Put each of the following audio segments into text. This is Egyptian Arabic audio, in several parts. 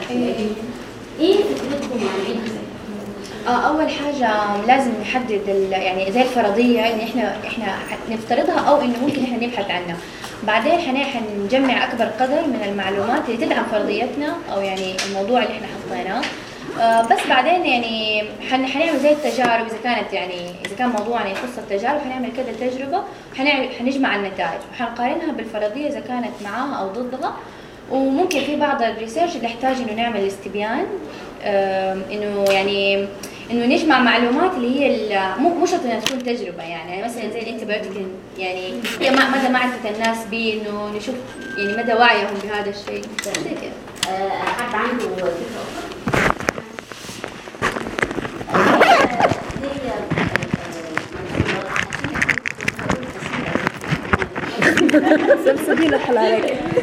البحث العلمي ايه فكرتكم عن ايه آه، اول حاجه لازم نحدد ال- يعني زي الفرضيه ان احنا احنا نفترضها او انه ممكن احنا نبحث عنها بعدين حن- حنجمع اكبر قدر من المعلومات اللي تدعم فرضيتنا او يعني الموضوع اللي احنا حطيناه آه، بس بعدين يعني حن حنعمل زي التجارب اذا كانت يعني اذا كان موضوعنا يخص التجارب حنعمل كذا تجربه وحنعمل حنجمع النتائج وحنقارنها بالفرضيه اذا كانت معاها او ضدها وممكن في بعض الريسيرش اللي يحتاج انه نعمل استبيان آم، انه يعني انه نجمع معلومات اللي هي ال- مو مو شرط انها تكون تجربه يعني, يعني مثلا زي الانتبيوتيك يعني هي ما- مدى معرفه الناس به انه نشوف يعني مدى وعيهم بهذا الشيء زي كده آه، حد عنده فكره اخرى سلسبيل حل عليك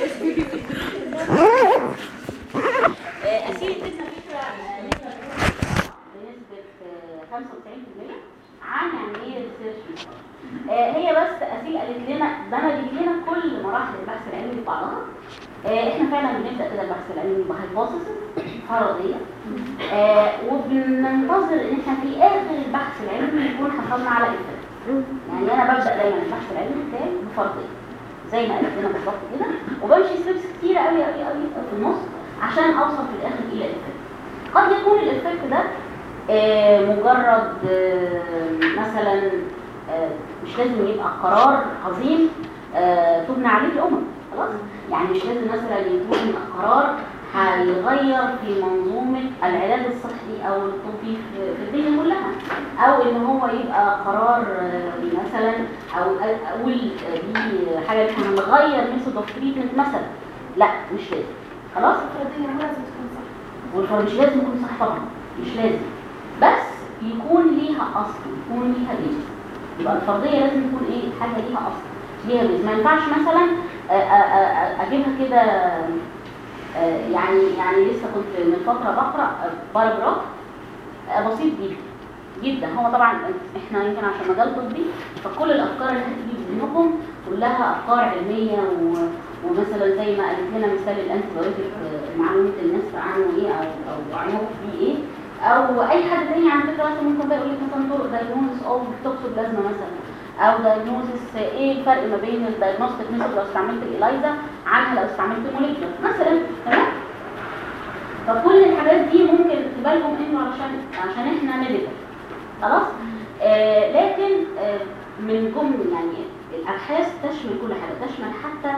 أسيل ادتنا فكرة نقدر بنسبة آه، 95% عن يعني ايه ريسيرش هي بس أسيل قالت لنا دمجت لنا كل مراحل البحث العلمي في بعضها آه، احنا فعلا بنبدا كده البحث العلمي بهايبوثيسز فرضيه آه، وبننتظر ان احنا في اخر البحث العلمي نكون حصلنا على افكت يعني انا ببدا دايما البحث العلمي بتاعي بفرضيه زي ما قالت لنا بالظبط كده وبمشي ستيبس كتيره قوي قوي قوي في النص عشان اوصل في الاخر الى الافكت قد يكون الافكت ده آه، مجرد آه، مثلا آه، مش لازم يبقى قرار عظيم آه، تبنى عليه الامم خلاص يعني مش لازم مثلا يكون قرار هيغير في منظومة العلاج الصحي أو الطبي في في الدنيا كلها أو إن هو يبقى قرار آه، مثلا أو أقول آه، دي حاجة احنا هنغير ميثود اوف تريتمنت مثلا لا مش لازم خلاص الفرضية مو لازم تكون صح والفرق مش لازم يكون صح طبعا مش لازم بس يكون ليها اصل يكون ليها بيز يبقى الفرضيه لازم يكون ايه حاجه ليها اصل ليها بيز ما ينفعش مثلا آه، آه، آه، اجيبها كده آه، يعني يعني لسه كنت من فتره بقرا باراجراف آه، بسيط جدا جدا هو طبعا احنا يمكن عشان مجال طبي فكل الافكار اللي هتيجي في ذهنكم كلها افكار علميه و... ومثلا زي ما قالت لنا مثال الانتي بايوتيك معلومه الناس عنه ايه او او عنه فيه ايه او اي حد تاني على فكره مثلا ممكن بقى يقول لك مثلا طرق دايجنوزس اوف توكسوبلازما مثلا او دايجنوزس ايه الفرق ما بين الدايجنوستيك ميثود لو استعملت الايلايزا عنها لو استعملت موليكيولر مثلا تمام فكل الحاجات دي ممكن تبالغم انه علشان عشان احنا ميديكال خلاص آه لكن آه من ضمن يعني الابحاث تشمل كل حاجه تشمل حتى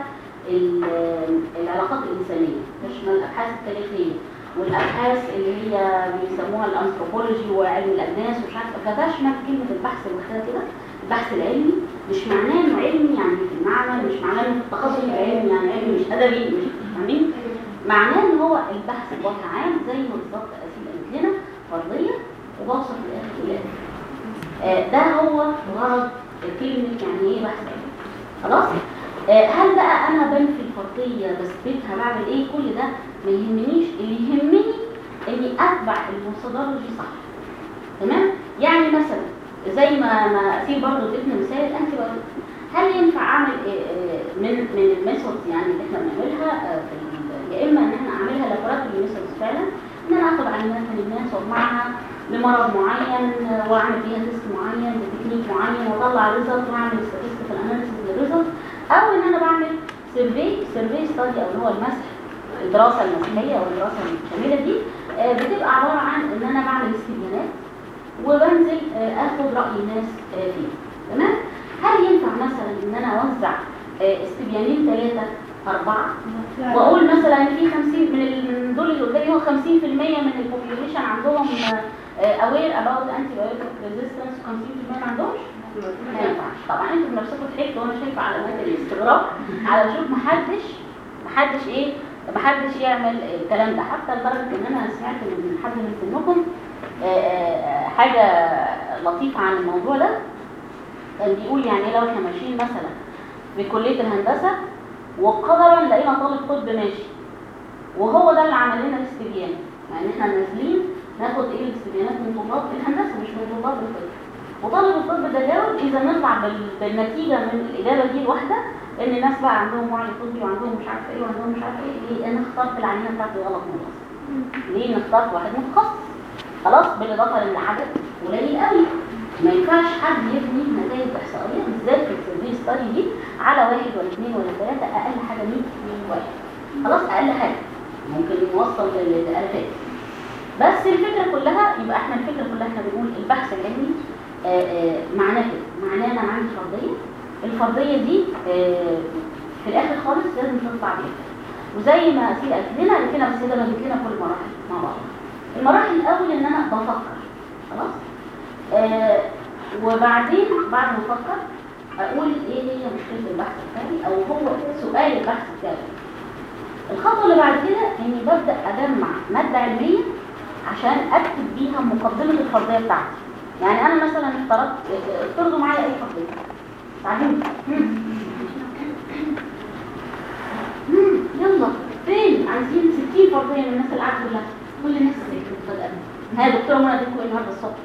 ال- العلاقات الانسانيه تشمل الابحاث التاريخيه والابحاث اللي هي بيسموها الانثروبولوجي وعلم الاجناس ومش عارفه فتشمل كلمه البحث لوحدها كده البحث العلمي مش معناه انه علمي يعني في المعمل مش معناه انه في التخصص العلمي يعني علمي مش ادبي مش فاهمين معناه ان هو البحث بوجه عام زي ما بالظبط اسيل قالت لنا فرضيه وبوصل في الاخر الى آخر. آه، ده هو غرض كلمه يعني ايه بحث علمي خلاص آه، هل بقى انا بنفي الفرضيه بثبتها بعمل ايه كل ده ما يهمنيش اللي يهمني اني اتبع الميثودولوجي صح تمام يعني مثلا زي ما ما اسيب برضه اديتنا مثال الانتي بايوتيك هل ينفع اعمل آه، آه، من من الميثودز يعني اللي احنا بنعملها آه، في ال- يا اما ان احنا اعملها لابوراتوري ميثودز فعلا ان انا اخد عينات من الناس واجمعها لمرض معين آه، واعمل فيها تيست معين بتكنيك معين واطلع ريزلت واعمل statistical اناليسيس للريزلت او ان انا بعمل سيرفي سيرفي ستادي او اللي هو المسح الدراسه المسيحيه او الدراسه الشامله دي آه، بتبقى عباره عن ان انا بعمل استبيانات وبنزل آه، اخد راي الناس آه، فيها تمام هل ينفع مثلا ان انا اوزع آه، استبيانين ثلاثه اربعه واقول مثلا ان في 50 من ال- من دول اللي قدامي هو 50% من البوبيوليشن عندهم اوير اباوت انتي بايوتيك ريزيستنس و50% ما عندهمش ما ينفعش طبعا انتوا بنفسكم ضحكتوا وانا شايفه علامات الاستغراب على شوف محدش محدش ايه محدش يعمل الكلام ده حتى لدرجه ان انا سمعت من حد من سنكم آه، آه، حاجه لطيفه عن الموضوع ده كان بيقول يعني لو احنا ماشيين مثلا في كليه الهندسه وقدرا لقينا طالب طب ماشي وهو ده اللي عمل لنا الاستبيان يعني احنا نازلين ناخد ايه الاستبيانات من طلاب الهندسه مش من طلاب الطب وطالب الطب ده جاوب اذا نطلع بال- بالنتيجه من الاجابه دي الواحده ان الناس بقى عندهم وعي طبي وعندهم مش عارفه ايه وعندهم مش عارفه ايه ليه انا اخترت العينه بتاعتي غلط من الاصل ليه نختار واحد متخصص خلاص بالاضافه لان العدد قليل قوي ما ينفعش حد يبني نتائج احصائيه بالذات في السيرفي ستادي دي على واحد ولا اثنين ولا ثلاثه اقل حاجه 100 واحد خلاص اقل حاجه ممكن نوصل للالافات بس الفكره كلها يبقى احنا الفكره كلها احنا بنقول البحث العلمي آه، آه، معناه كده معناه انا عندي فرضيه الفرضيه دي آه، في الاخر خالص لازم تطلع بيها وزي ما سيدة قالت لنا قالت لنا بس هي جابت لنا كل المراحل مع بعض المراحل الاول ان انا بفكر خلاص آه وبعدين بعد ما افكر اقول ايه هي مشكله البحث بتاعي او هو سؤال البحث بتاعي الخطوه اللي بعد كده اني ببدا اجمع ماده علميه عشان اكتب بيها مقدمه الفرضيه بتاعتي يعني انا مثلا افترضت افترضوا معايا اي فرضيه تعلموا مم، يلا فين عايزين 60 فرضيه من الناس اللي قاعده كلها كل الناس اللي بتتفضل ها دكتوره منى اديكم ايه النهارده الصبح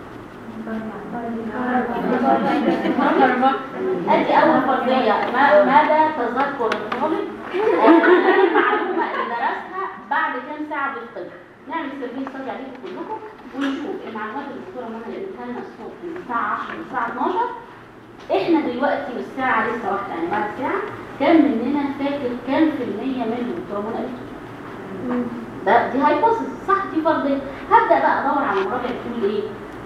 ادي اول فرضيه ما مدى تذكر الطالب آه، المعلومه اللي درسها بعد كام ساعه بالطب نعمل سيرفي ستادي عليكم كلكم ونشوف المعلومات اللي الدكتوره منى اللي اديتها لنا الصبح من الساعه 10 للساعه 12 احنا دلوقتي والساعه لسه واحده يعني بعد ساعه كم مننا فاكر كام في المية من اللي الدكتوره منى قالته ده دي هايبوثيسيس صح دي فرضيه هبدا بقى ادور على مراجع بتقول ايه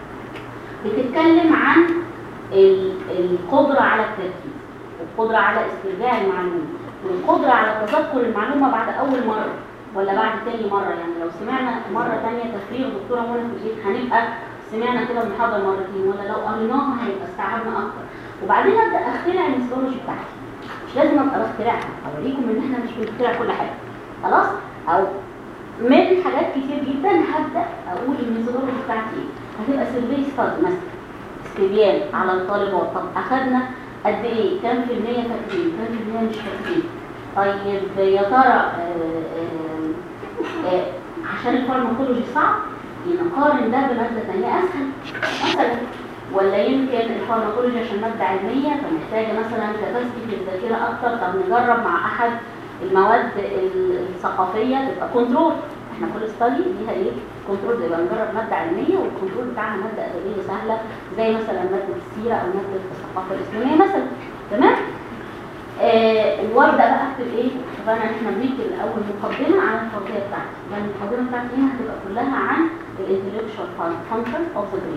بتتكلم عن ال- القدره على التركيز والقدره على استرجاع المعلومه والقدره على تذكر المعلومه بعد اول مره ولا بعد تاني مره يعني لو سمعنا مره تانية تفريغ دكتوره منى في البيت هنبقى سمعنا كده المحاضره مرتين ولا لو قريناها هيبقى استوعبنا اكتر وبعدين ابدا اخترع الميثودولوجي بتاعتي مش لازم ابقى بخترعها اوريكم ان احنا مش بنخترع كل حاجه خلاص او من حاجات كتير جدا هبدا اقول الميثودولوجي بتاعتي ايه هتبقى سيرفي ستادي مثلا استبيان على الطالبات طب اخدنا قد ايه كام في المية فاكرين كام في المية مش فاكرين طيب يا ترى آه، آه، آه، عشان الفارماكولوجي صعب نقارن ده بمادة تانية اسهل مثلا ولا يمكن الفارماكولوجي عشان مادة علمية فمحتاجة مثلا كباسيتي في الذاكرة أكتر طب نجرب مع أحد المواد ال- الثقافية تبقى كنترول احنا كل ستادي ليها ايه كنترول يبقى نجرب مادة علمية والكنترول بتاعها مادة أدبية سهلة زي مثلا مادة السيرة أو مادة الثقافة الإسلامية مثلا تمام؟ آه وابدا بقى اكتب ايه؟ طبعا احنا بنكتب الاول مقدمه عن الفرضيه بتاعتي، يبقى المقدمه بتاعتي هنا هتبقى كلها عن الانتلكشوال فانكشن اوف ذا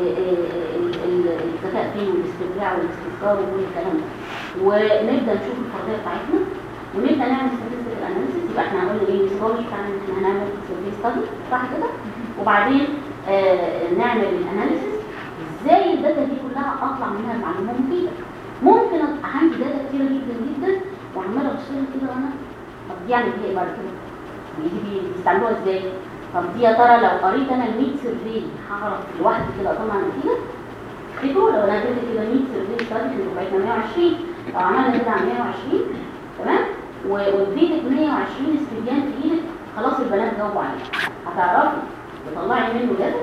برين الذكاء فين والاسترجاع والاستذكار وكل الكلام ده ونبدا نشوف الفرضيه بتاعتنا ونبدا نعمل statistical analysis يبقى احنا قلنا ايه السكولج بتاعنا ان احنا هنعمل سيرفي ستادي صح كده؟ وبعدين آه نعمل الاناليسيس ازاي الداتا دي كلها اطلع منها المعلومه مفيده ممكن ابقى عندي داتا كتيره جدا جدا وعماله ابصلها كده وانا طب دي يعني دي ايه بعد كده؟ دي دي بيستعملوها ازاي؟ طب دي يا ترى لو قريت انا ال 100 سيرفي هعرف لوحدي كده اطلع نتيجه؟ افتكروا لو انا اديت كده 100 سيرفي ستادي في دفعتنا 120 لو عملنا كده على 120 تمام؟ و- واديتك 120 استبيان في ايدك خلاص البنات جاوبوا عليه هتعرفي تطلعي منه داتا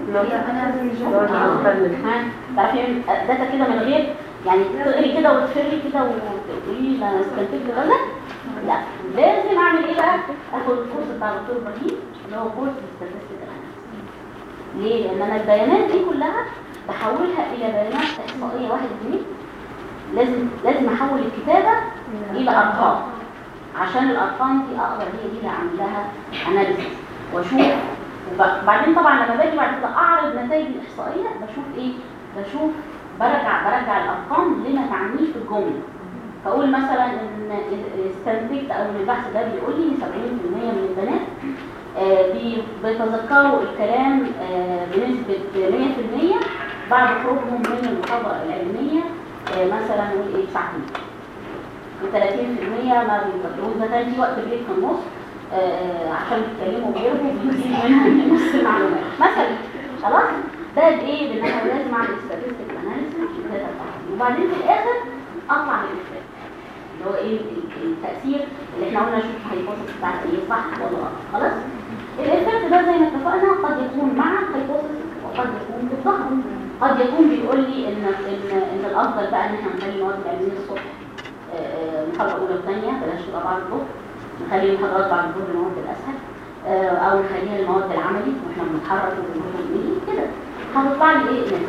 ها تعرفي يعني داتا كده من غير يعني تقري كده وتفري كده وتقولي لا استنتجت غلط لا لازم اعمل ايه بقى اخد الكورس بتاع الدكتور ابراهيم اللي هو كورس statistical analysis ليه لان انا البيانات دي كلها بحولها الى بيانات احصائيه واحد اثنين لازم لازم احول الكتابه الى ارقام عشان الارقام دي اقدر هي دي اللي اعمل لها اناليسيس واشوف وبعدين طبعا لما باجي بعد كده اعرض نتائج الاحصائيه بشوف ايه بشوف برجع برجع الارقام لما تعنيه في الجمله فاقول مثلا ان استنتجت او ان البحث ده بيقول لي ان 70% من البنات آه، بي- بيتذكروا الكلام آه، بنسبه 100% بعد خروجهم من المحاضره العلميه آه، مثلا نقول ايه ساعتين و30% ما بيذكروش ده كان في وقت بريك في النص آه، عشان يتكلموا ويرغوا بيجي منهم نص المعلومات مثلا خلاص ده بايه بان انا لازم اعمل statistical analysis الداتا بتاعتي وبعدين في الاخر اطلع بالافكت اللي هو ايه ال- التاثير اللي احنا قلنا نشوف الهايبوثيسيس بتاعتي ايه صح ولا غلط خلاص الافكت ده زي ما اتفقنا قد يكون مع الهايبوثيسيس وقد يكون ضدها قد يكون بيقول لي ان ان ان الافضل بقى ان احنا نخلي المواد العلميه الصبح آه، آه، محاضره اولى وثانيه بلاش تبقى بعد الظهر نخلي المحاضرات بعد الظهر المواد الاسهل آه، او نخليها المواد العملي واحنا بنتحرك وبنروح ونيجي كده هتطلع لي ايه النتيجه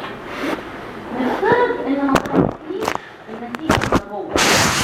نفترض ان ما طلعتليش النتيجه المطلوبه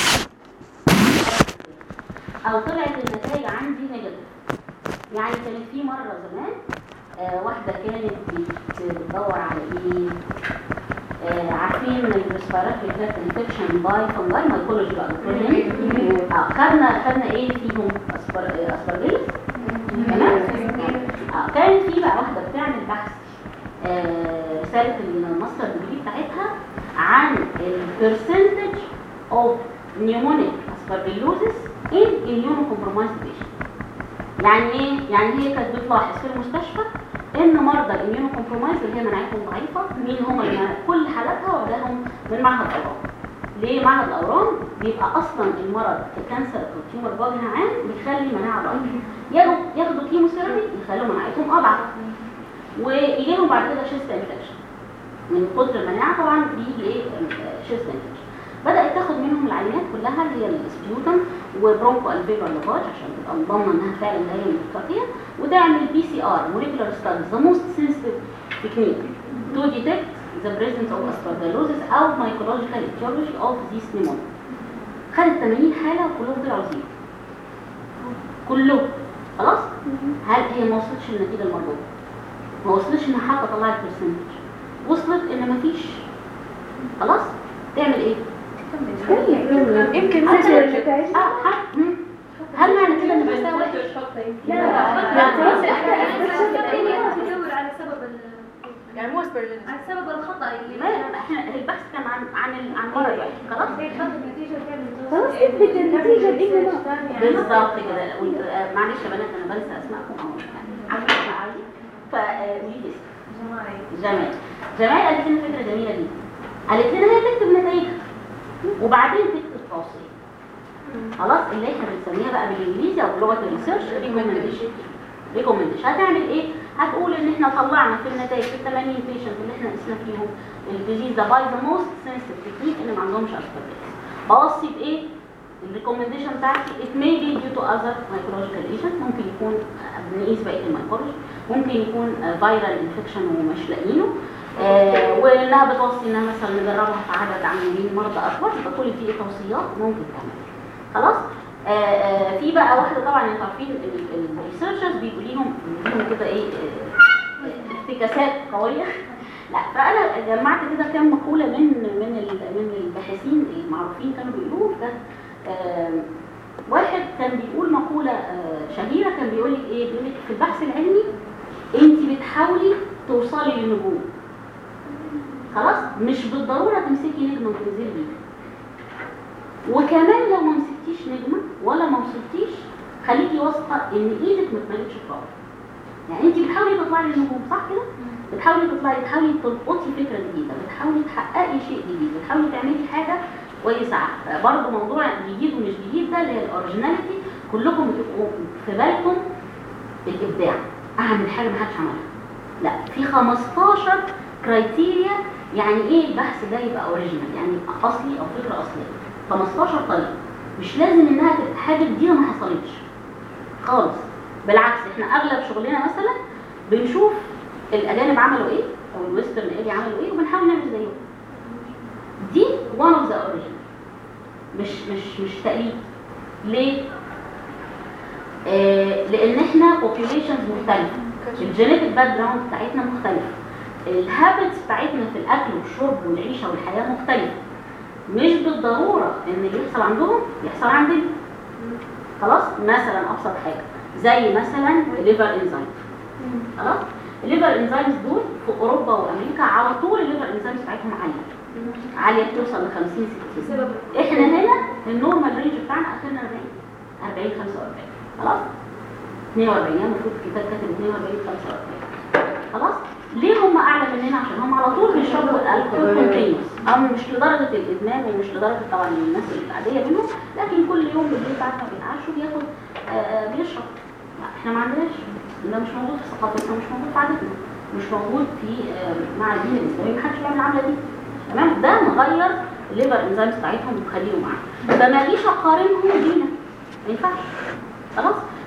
او طلعت النتائج عندي نيجاتيف يعني كانت في مره زمان آه واحده كانت بت- بتدور على ايه آه عارفين الريسبيراتوري تراكت انفكشن باي فنجاي مايكولوجي بقى اه خدنا خدنا ايه فيهم أسبر- اسبرجيلس تمام اه كانت في بقى واحده بتعمل بحث آه، رساله الماستر ديجري بتاعتها عن البرسنتج اوف نيومونيك اسبرجيلوزيس ان immunocompromised patient يعني ايه؟ يعني هي كانت بتلاحظ في المستشفى ان مرضى الاميونو كومبرومايز اللي هي مناعتهم ضعيفه مين هم اللي كل حالاتها واخداهم من معهد الاورام. ليه معهد الاورام؟ بيبقى اصلا المرض ككانسر او تيومر بوجه عام بيخلي المناعه ضعيفه. ياخدوا ياخدوا كيموثيرابي يخلوا مناعتهم اضعف. ويجي لهم بعد كده شيست انفكشن. من كتر المناعه طبعا بيجي ايه شيست انفكشن. بدات تاخد منهم العينات كلها اللي هي السبيوتم وبرونكو الفيرال لافاج عشان تبقى مضمنه انها فعلا هي المتقيه وتعمل بي سي ار موليكولار ستاديز ذا موست سنسيتيف تكنيك تو ديتكت ذا بريزنس اوف aspergillosis او مايكولوجيكال etiology اوف ذيس pneumonia خدت 80 حاله وكلهم طلعوا زيرو كلهم خلاص هل هي ما وصلتش للنتيجه المرجوه ما وصلتش انها حتى طلعت برسنتج وصلت ان مفيش خلاص تعمل ايه يمكن هل تنزل النتائج اه هل مم. هل معنى كده ان بحسها وحش؟ لا لا، خلاص تدور على سبب ال- يعني مو اسبرجيلس على سبب الخطأ اللي ما احنا البحث كان عن عن ال- عن مرض واحد خلاص خلاص النتيجة كانت خلاص اثبت النتيجة بإنه بالظبط كده وال- آه، معلش يا بنات انا بنسى اسمائكم او عايزه اسمع عادي فقولي لي اسم جماعي جمال جمال قالت لنا فكره جميله جدا قالت لنا هي تكتب نتائجها وبعدين تكتب توصيه خلاص اللي احنا بنسميها بقى بالانجليزي او بلغه الريسيرش ريكومنديشن ريكومنديشن هتعمل ايه هتقول ان احنا طلعنا في النتائج في ال 80 بيشنت اللي احنا قسنا فيهم الديزيز ده باي ذا موست سنسيتيف تكنيك اللي ما عندهمش اسبرجيلس بوصي بايه الريكومنديشن بتاعتي it may be due to other mycological agent ممكن يكون آه، بنقيس بقيه الميكولوجي ممكن يكون فيرال انفكشن ومش لاقيينه آه وانها بتوصي انها مثلا نجربها في عدد عاملين مرضى اكبر يبقى كل دي توصيات ممكن تعمل خلاص آه آه في بقى واحده طبعا انتوا عارفين الريسيرشرز بيقول لهم ليهم كده ايه آه، آه، افتكاسات قويه لا فانا جمعت كده كام مقوله من من ال- من الباحثين المعروفين كانوا بيقولوا ده آه، واحد كان بيقول مقوله آه، شهيره كان بيقول لك ايه بيقول لك في البحث العلمي انت بتحاولي توصلي للنجوم خلاص مش بالضروره تمسكي نجمه وتنزلي بيها وكمان لو ما مسكتيش نجمه ولا ما وصلتيش خليكي واثقه ان ايدك ما اتملتش تراب يعني انت بتحاولي تطلعي للنجوم صح كده بتحاولي تطلعي بتحاولي تلقطي فكره جديده بتحاولي تحققي شيء جديد بتحاولي تعملي حاجه كويسه برضه موضوع جديد ومش جديد ده اللي هي الاوريجيناليتي كلكم بتبقوا في بالكم الابداع اعمل حاجه ما حدش عملها لا في 15 كرايتيريا يعني ايه البحث ده يبقى اوريجينال يعني اصلي او فكره اصليه 15 طريقه مش لازم انها تبقى حاجه جديده ما حصلتش خالص بالعكس احنا اغلب شغلنا مثلا بنشوف الاجانب عملوا ايه او الويسترن ايري عملوا ايه وبنحاول نعمل زيهم دي one of the original مش مش مش تقليد ليه؟ آه لان احنا populations مختلفه الجينيتك باك جراوند بتاعتنا مختلفه الهابتس بتاعتنا في الاكل والشرب والعيشه والحياه مختلفه مش بالضروره ان اللي يحصل عندهم يحصل عندنا خلاص مثلا ابسط حاجه زي مثلا الليفر انزيم خلاص الليفر انزيمز دول في اوروبا وامريكا على طول الليفر انزيمز بتاعتهم عاليه عاليه بتوصل ل 50 60 بسبب احنا هنا النورمال رينج بتاعنا اخرنا 40 40 45 خلاص 42 يعني المفروض الكتاب كاتب 42 45 خلاص ليه هم اعلى مننا عشان هم على طول بيشربوا الكحول كونتينوس او مش لدرجه الادمان ومش لدرجه طبعا الناس العاديه منهم لكن كل يوم بالليل بعد ما بيتعشوا بياخد آه، آه، بيشرب لا، احنا ما عندناش ده مش موجود في ثقافتنا مش موجود في عادتنا مش موجود في آه، مع الدين الاسلامي محدش بيعمل العمله دي تمام ده مغير الليفر انزيمز بتاعتهم ومخليهم معانا فما اجيش اقارنهم بينا ما ينفعش خلاص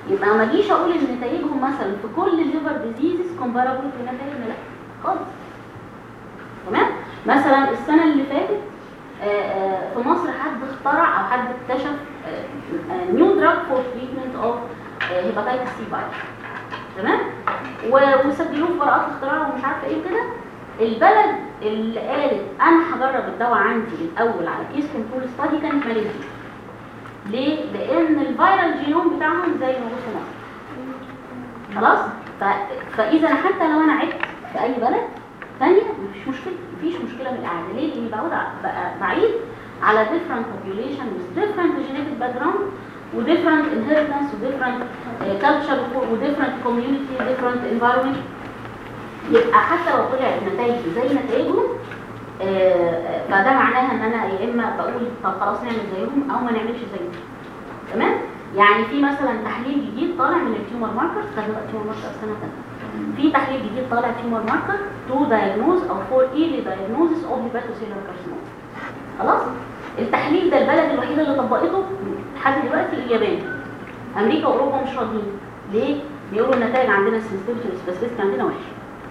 يبقى ما اجيش اقول ان نتائجهم مثلا في كل الليفر ديزيزز كومبارابل بنتائجنا لا خالص تمام مثلا السنه اللي فاتت آه، آه، في مصر حد اخترع او حد اكتشف نيو دراج فور تريتمنت اوف هيباتيتس سي فيروس تمام و- وسجلوه في براءات الاختراع ومش عارفه ايه كده البلد اللي قالت انا هجرب الدواء عندي الاول على كيس كنترول ستادي كانت ماليزيا ليه؟ لان الفيرال جينوم بتاعهم زي موجود في مصر خلاص ف... فاذا حتى لو انا عدت في اي بلد ثانيه مفيش مشكله مفيش مشكله من الاعاده ليه؟ لاني بعود ع- بقى- بعيد على different population with different genetic background و different inheritance و different uh, culture و different community different environment يبقى حتى لو طلعت نتائج زي نتائجهم آه، آه، فده معناها ان انا يا اما بقول طب خلاص نعمل زيهم او ما نعملش زيهم تمام يعني في مثلا تحليل جديد طالع من التيومر ماركرز خدنا بقى التيومر ماركر السنه الثانيه في تحليل جديد طالع تيومر ماركر تو دايجنوز او فور ايرلي دايجنوزس اوف هيباتوسيلر كارسينوما خلاص التحليل ده البلد الوحيده اللي طبقته لحد دلوقتي اليابان امريكا واوروبا مش راضيين ليه بيقولوا النتائج عندنا السنسيتيفيتي والسبيسيفيتي عندنا وحشه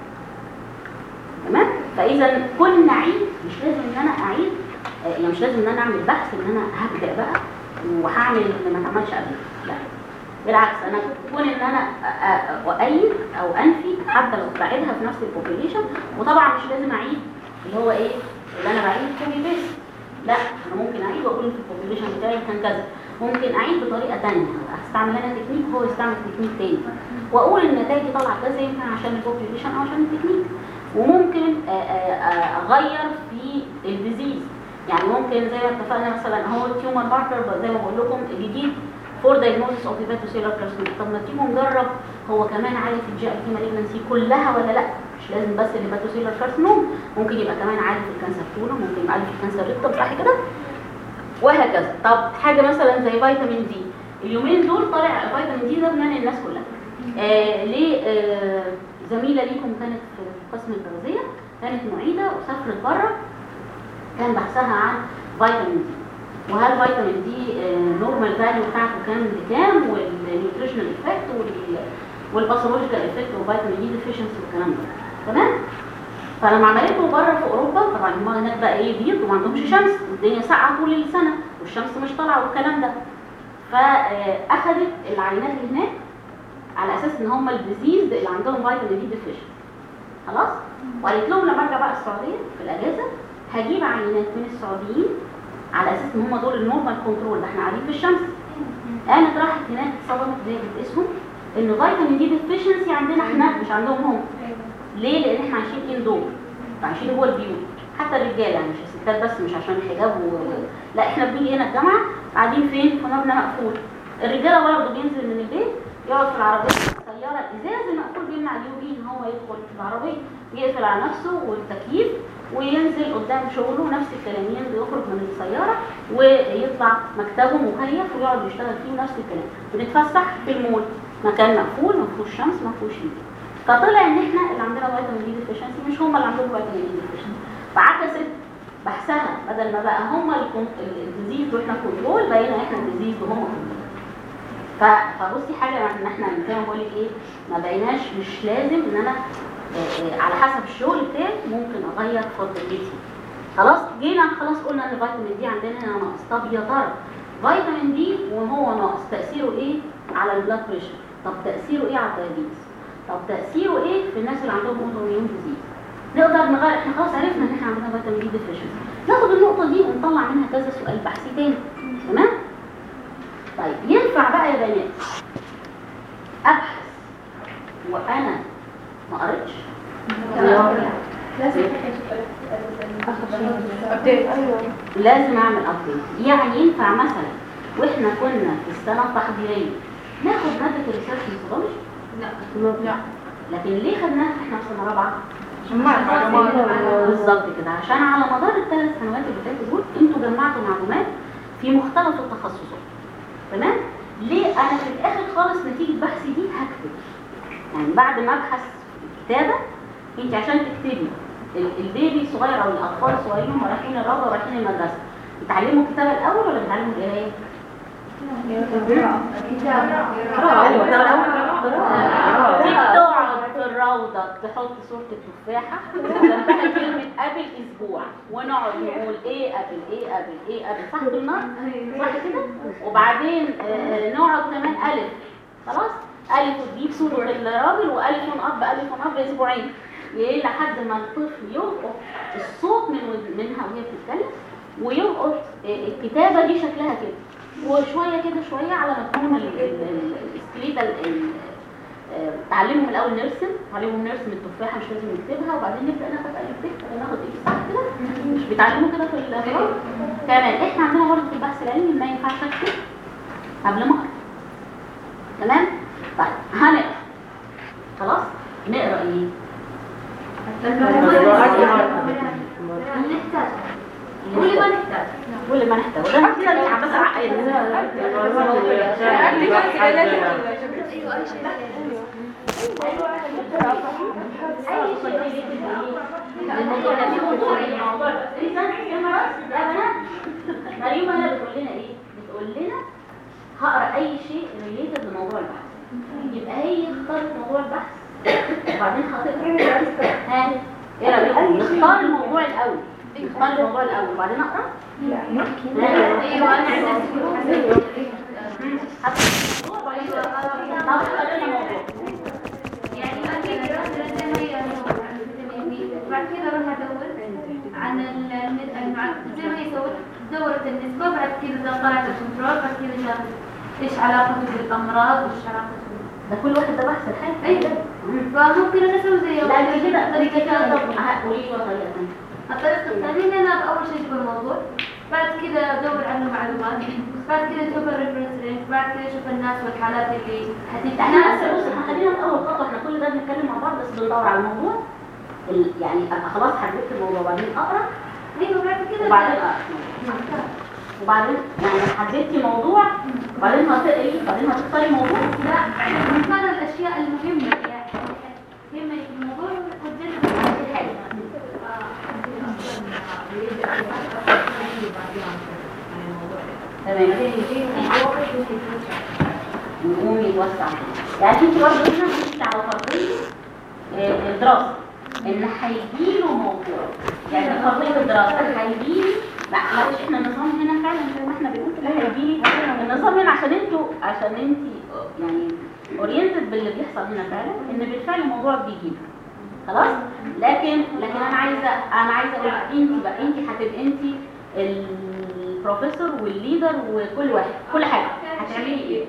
تمام فاذا كل نعيد مش لازم ان انا اعيد آه، يعني مش لازم ان انا اعمل بحث ان انا هبدا بقى وهعمل اللي ما اتعملش قبل لا بالعكس انا كون ان انا أ- أ- اؤيد او انفي حتى لو بعيدها في نفس البوبيليشن وطبعا مش لازم اعيد اللي هو ايه اللي انا بعيد كوبي بيست لا انا ممكن اعيد واقول في البوبيليشن بتاعي كان كذا ممكن اعيد بطريقه ثانيه هستعمل انا تكنيك وهو يستعمل تكنيك تاني واقول النتائج طالعه كذا يمكن عشان البوبيليشن او عشان التكنيك وممكن آه، آه، آه، اغير في الديزيز يعني ممكن زي ما اتفقنا مثلا هو التيومر ماركر زي ما بقول لكم الجديد فور دايجنوستس اوف هيباتوسيلر كارسينوما طب ما تيجوا نجرب هو كمان عارف الجي اي تي مالجنسي كلها ولا لا مش لازم بس الهيباتوسيلر كارسينوما ممكن يبقى كمان عارف الكانسر تونه ممكن يبقى عارف الكانسر ريكتم صح كده وهكذا طب حاجه مثلا زي فيتامين دي اليومين دول طالع فيتامين دي ده بنان الناس كلها آه ليه آه زميله ليكم كانت في قسم التغذيه كانت معيده وسافرت بره كان بحثها عن فيتامين دي وهل فيتامين دي نورمال فاليو بتاعته كام لكام والنيوتريشنال افكت والباثولوجيكال افكت وفيتامين دي ديفيشنسي والكلام ده تمام فلما عملته بره في اوروبا طبعا هم هناك بقى ايه بيض وما عندهمش شمس والدنيا ساقعه طول السنه والشمس مش طالعه والكلام ده فاخذت العينات اللي هناك على اساس ان هم الديزيز اللي عندهم فيتامين دي ديفيشنسي خلاص وقالت لهم لما ارجع بقى السعوديه في الاجازه هجيب عينات من السعوديين على اساس ان هم دول النورمال كنترول ده احنا قاعدين في الشمس قامت راحت هناك اتصدمت زي باسمهم ان فيتامين دي ديفيشنسي عندنا احنا مش عندهم هم ليه؟ لان احنا عايشين اندور عايشين جوه البيوت حتى الرجاله يعني مش الستات بس مش عشان الحجاب و... لا احنا بنيجي هنا الجامعه قاعدين فين؟ في مبنى مقفول الرجاله برضه بينزل من البيت يقعد في العربيه السياره الازاز المقفول بيمنع اليو في ان هو يدخل في العربيه يقفل على نفسه والتكييف وينزل قدام شغله نفس الكلام ينزل يخرج من السياره ويطلع مكتبه مكيف ويقعد يشتغل فيه نفس الكلام بنتفسح في المول مكان مقفول ما فيهوش شمس ما فيهوش يو فطلع ان احنا اللي عندنا فيتامين دي ديفيشنسي مش هم اللي عندهم فيتامين دي ديفيشنسي فعكست بحثها بدل ما بقى هم الديزيز واحنا كنترول بقينا احنا الديزيز وهم كنترول ف- فبصي حاجه ان احنا زي ما بقول لك ايه ما بقيناش مش لازم ان انا آه، آه، على حسب الشغل بتاعي ممكن اغير فضلتي خلاص جينا خلاص قلنا ان فيتامين دي عندنا هنا ناقص طب يا ترى فيتامين دي وهو ناقص تاثيره ايه على البلاد بريشر طب تاثيره ايه على الدايابيتس طب تاثيره ايه في الناس اللي عندهم اوتوميون ديزيز نقدر نغير احنا خلاص عرفنا ان احنا عندنا فيتامين دي ديفيشنسي ناخد النقطه دي ونطلع منها كذا سؤال بحثي تاني تمام طيب ينفع بقى يا بنات ابحث وانا ما قريتش لازم ابديت لازم اعمل ابديت يعني ينفع مثلا واحنا كنا في السنه التحضيريه ناخد ماده الريسيرش ميثودولوجي لا لكن ليه خدناها احنا في سنه رابعه عشان ما معلومات بالظبط كده عشان على مدار الثلاث سنوات اللي فاتوا دول انتوا جمعتوا معلومات في مختلف التخصصات تمام ليه انا في الاخر خالص نتيجه بحثي دي هكتب يعني بعد ما ابحث في الكتابه انت عشان تكتبي ال- البيبي الصغير او الاطفال الصغيرين هم رايحين الروضه ورايحين المدرسه بتعلموا الكتابه الاول ولا بتعلموا القرايه تيجي تقعد في الروضة تحط صورة التفاحة جنبها كلمة قبل أسبوع ونقعد نقول إيه قبل إيه قبل إيه قبل صح بالنار صح كده وبعدين آه، نقعد كمان ألف خلاص ألف وتجيب صورة الراجل وألف أب ألف أب أسبوعين إيه لحد ما الطفل يلقط الصوت من ود- منها وهي بتتكلم ويلقط آه، الكتابة دي شكلها كده وشوية كده شوية على ما تكون ال- ال- ال- السكليتة ال- ال- آه، تعلمهم الاول نرسم تعلمهم نرسم التفاحه مش لازم نكتبها وبعدين نبدا ناخد الف ب ناخد ايه صح كده مش بيتعلموا كده في الفراغ كمان احنا عندنا برضه في البحث العلمي ما ينفعش اكتب قبل ما اقرا تمام طيب هنقرا خلاص نقرا ايه اللي نحتاج واللي ما نحتاج كل ما نحتاج وده أنا كده بس عقيد اي شيء الموضوع ده في موضوع ايه موضوع اذا كاميرا يا بنات مريم هنا بتقول لنا ايه بتقول لنا هقرا اي شيء ريليتد لموضوع البحث يبقى هي اختارت موضوع البحث وبعدين هتقرا ها ايه رايكم نختار الموضوع الاول نختار الموضوع الاول وبعدين اقرا ايوه انا عندي طب اختار لنا موضوع يعني اكيد دراسه زي ما هي عن فيتامين بي بعد كده اروح ادور عن ال- الن- مع- زي ما هي سوت دورت النسبه بعد كده طلعت الكنترول بعد كده شافت ايش علاقته بالامراض وايش علاقته ده كل واحد ده بحث الحاجه ايوه فممكن انا اسوي زيه لا دي كده دي طريقه كده ثانيه طب قولي لي بقى طريقه ثانيه الطريقة الثانية إن أنا أول شيء أجيب الموضوع بعد كده أدور عنه معلومات بعد كده أشوف الريفرنس رينج بعد كده أشوف الناس والحالات اللي احنا بس بص احنا خلينا في اول خطوه احنا كل ده بنتكلم مع بعض بس بندور على الموضوع ال- يعني ابقى خلاص حددت الموضوع وبعدين اقرا أيوة بعد كده وبعدين اقرا وبعدين يعني حددتي موضوع وبعدين هتقري وبعدين هتختاري موضوع لا نختار الأشياء المهمة يعني مهمة في الموضوع وتجرب الحاجه تمام نقوم يتوسع يعني انت برضه هنا مشيت على فرضيه آه، الدراسه ان هيجيله موضوع يعني فرضيه الدراسه هيجيلي لا معلش احنا النظام هنا فعلا زي ما احنا بنقول كده هيجيلي النظام هنا عشان انتوا عشان انت يعني اورينتد باللي بيحصل هنا فعلا ان بالفعل الموضوع بيجيلي خلاص لكن لكن انا عايزه انا عايزه اقول لك انت بقى انت هتبقى انت البروفيسور والليدر وكل واحد كل حاجه هتعملي ايه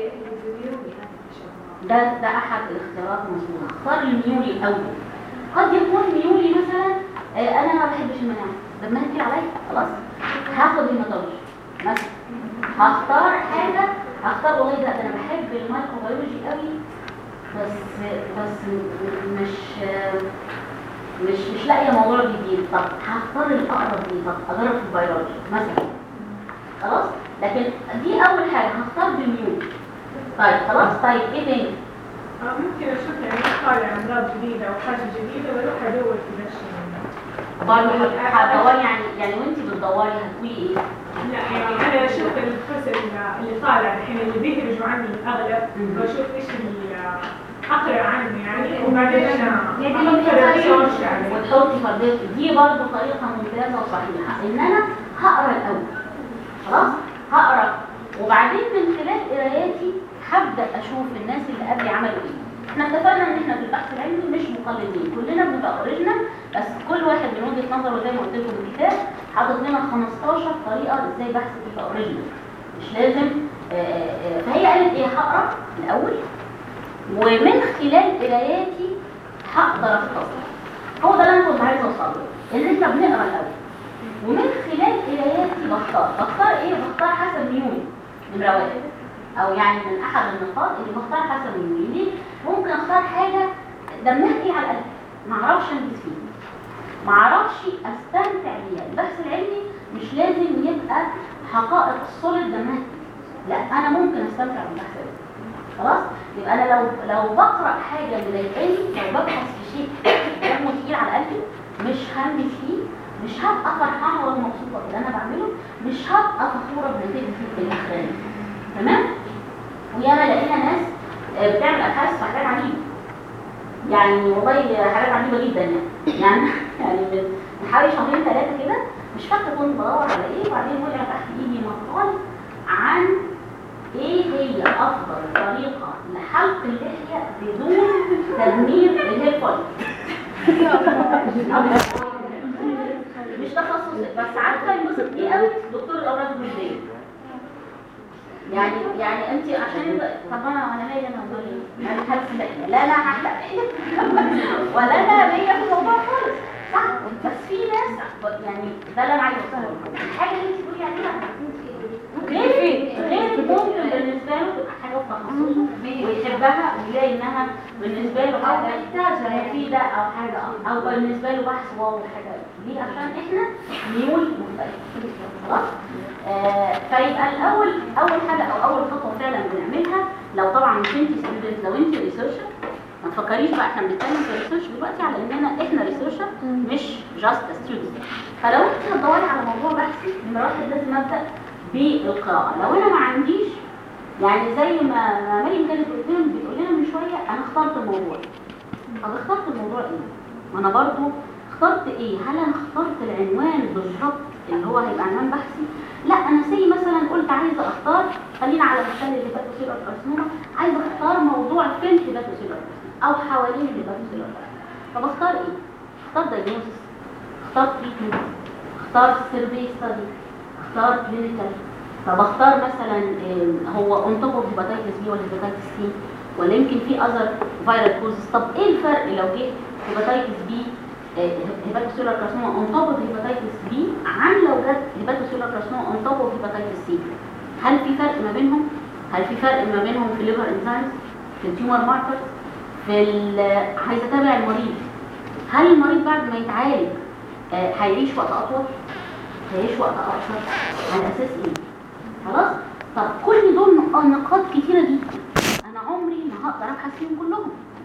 ده ده احد الاختيارات المظبوطه اختار الميولي الاول قد يكون ميولي مثلا آه، انا ما بحبش المناعه دمها تقيل عليا خلاص هاخد هيماتولوجي مثلا هختار حاجه هختار والله ده ده انا بحب الميكروبيولوجي قوي بس بس م- مش آه، مش مش لاقيه موضوع جديد طب هختار الاقرب ليه طب اجرب في البيولوجي مثلا خلاص لكن دي اول حاجه هختار بالميول طيب خلاص طيب ايه تاني آه، ممكن اشوف يعني طالع امراض جديده او حاجه جديده واروح ادور في ذا الشيء برضه هتدوري يعني يعني وانت بتدوري هتقولي ايه لا يعني انا اشوف الكورس اللي- اللي طالع الحين اللي بيخرجوا عني الاغلب مم. واشوف ايش اللي اقرا عنه يعني وبعدين انا يعني افكر اللي ريسيرش يعني وتحطي فرديه دي برضه طريقه ممتازه وصحيحه ان انا هقرا الاول خلاص هقرا وبعدين من خلال قراياتي هبدا اشوف الناس اللي قبلي عملوا ايه احنا اتفقنا ان احنا في البحث العلمي مش مقلدين كلنا بنبقى اوريجينال بس كل واحد من وجهه نظره زي ما قلت لكم في الكتاب حاطط لنا 15 طريقه ازاي بحث يبقى اوريجينال مش لازم آه، آه، فهي قالت ايه هقرا الاول ومن خلال قراياتي هقدر اختصر هو ده اللي انا كنت عايزه اوصله ان احنا بنقرا الاول ومن خلال قراياتي بختار بختار ايه بختار حسب ميولي نمره واحد او يعني من احد النقاط اللي بختار حسب ميولي ليه ممكن اختار حاجه دمها تقيل على القلب ما اعرفش انجز فيه ما اعرفش استمتع بيها البحث العلمي مش لازم يبقى حقائق الصلب دمها تقيل لا انا ممكن استمتع بالبحث العلمي خلاص يبقى انا لو لو بقرا حاجه مضايقاني لو ببحث في شيء دمه تقيل على قلبي مش هنجز فيه مش هبقى فرحانه ولا مبسوطه باللي انا بعمله مش هبقى فخوره بنتيجتي الاخرانيه تمام وياما لقينا ناس آه، بتعمل ابحاث في حاجات عجيبه يعني والله حاجات عجيبه جدا يعني يعني يعني من من حوالي شهرين ثلاثه كده مش فاكره كنت بدور على ايه وبعدين وقع تحت ايدي مقال عن ايه هي افضل طريقه لحلق اللحيه بدون تدمير الهير فوليكل مش تخصصي بس عارفه ينبسط ايه قوي دكتور الامراض الجلديه يعني يعني انت عشان طب انا انا ليا انا ولا إيه؟ يعني حاسه لا لا لا هحلق ولا انا ليا في الموضوع خالص صح بس في ناس يعني ده اللي انا عايزه اوصله الحاجه اللي انت بتقولي عليها غير غير ممكن بالنسبه له تبقى حاجه في تخصصه ويحبها ويلاقي انها بالنسبه له حاجه محتاجه مفيده او حاجه او بالنسبه له بحث واو حاجه ليه عشان احنا ميول مختلفه خلاص آه فيبقى الاول اول حاجه او اول خطوه فعلا بنعملها لو طبعا مش انت ستودنت لو انت ريسيرشر ما تفكريش بقى احنا بنتكلم في ريسيرش دلوقتي على اننا احنا ريسيرشر مش جاست ستودنت فلو انت هتدوري على موضوع بحثي نمره واحد لازم ابدا بالقراءه لو انا ما عنديش يعني زي ما ما مريم كانت بتقول لنا بتقول لنا من شويه انا اخترت الموضوع طب اخترت الموضوع ايه؟ ما انا برضو اخترت ايه؟ هل انا اخترت العنوان بالظبط اللي هو هيبقى عنوان بحثي؟ لا انا زي مثلا قلت عايزه اختار خلينا على مثال الهيباتوسيلر كارسينوما عايزه اختار موضوع في الهيباتوسيلر كارسينوما او حوالين الهيباتوسيلر كارسينوما طب اختار ايه؟ اختار دايجنوستس اختار تريتمنت اختار سيرفي ستادي اختار كلينيكال طب اختار مثلا آه، هو اون توب اوف هيباتيتس بي ولا هيباتيتس سي ولا يمكن في اذر فيرال كوزز طب ايه الفرق لو جه هيباتيتس بي هيباتوسيلر كارسينوما اون توب اوف هيباتيتس بي عن لو جت هيباتوسيلر كارسينوما اون توب اوف هيباتيتس سي هل في فرق ما بينهم هل في فرق ما بينهم في الليفر انزيمز في التيومر ماركرز في ال- عايزه اتابع المريض هل المريض بعد ما يتعالج آه، هيعيش وقت اطول هيعيش وقت اقصر على اساس ايه خلاص طب كل دول نق- نقاط كتيره جدا انا عمري ما هقدر ابحث فيهم كلهم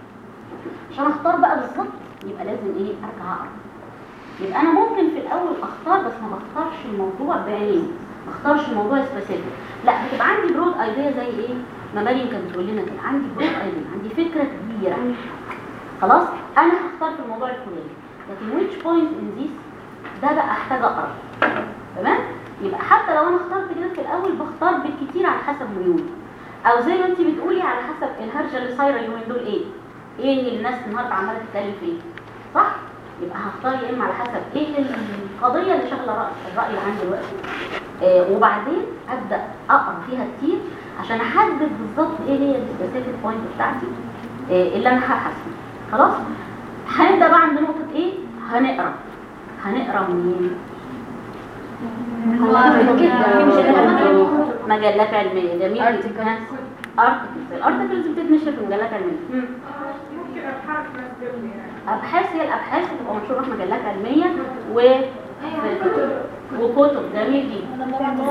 عشان اختار بقى بالظبط يبقى لازم ايه ارجع اقرا يبقى انا ممكن في الاول اختار بس ما بختارش الموضوع بعينه ما اختارش الموضوع سبيسيفيك لا بتبقى عندي برود ايديا زي ايه ما مريم كانت بتقول لنا كده عندي برود ايديا عندي فكره كبيره خلاص انا هختار في الموضوع الفلاني لكن which point in this ده بقى احتاج اقرا تمام يبقى حتى لو انا اخترت كده في الاول بختار بالكتير على حسب ميولي او زي ما انت بتقولي على حسب الهرجه اللي صايره اليومين دول ايه ايه اللي الناس النهارده عماله تتكلم فيه صح يبقى هختار يا اما على حسب ايه القضيه اللي شغله رأي الراي اللي عندي دلوقتي آه وبعدين ابدا اقرا فيها كتير عشان احدد بالظبط ايه هي السبيسيفيك بوينت بتاعتي آه اللي انا هبحث فيها خلاص هنبدا بقى عند نقطه ايه هنقرا هنقرا منين مجلات علميه جميل ارتكلز الارتكلز بتتنشر في مجلات علميه مم. ممكن ابحاث بس قبل يعني ابحاث هي الابحاث بتبقى منشوره في مجلات علميه و وكتب جميل جدا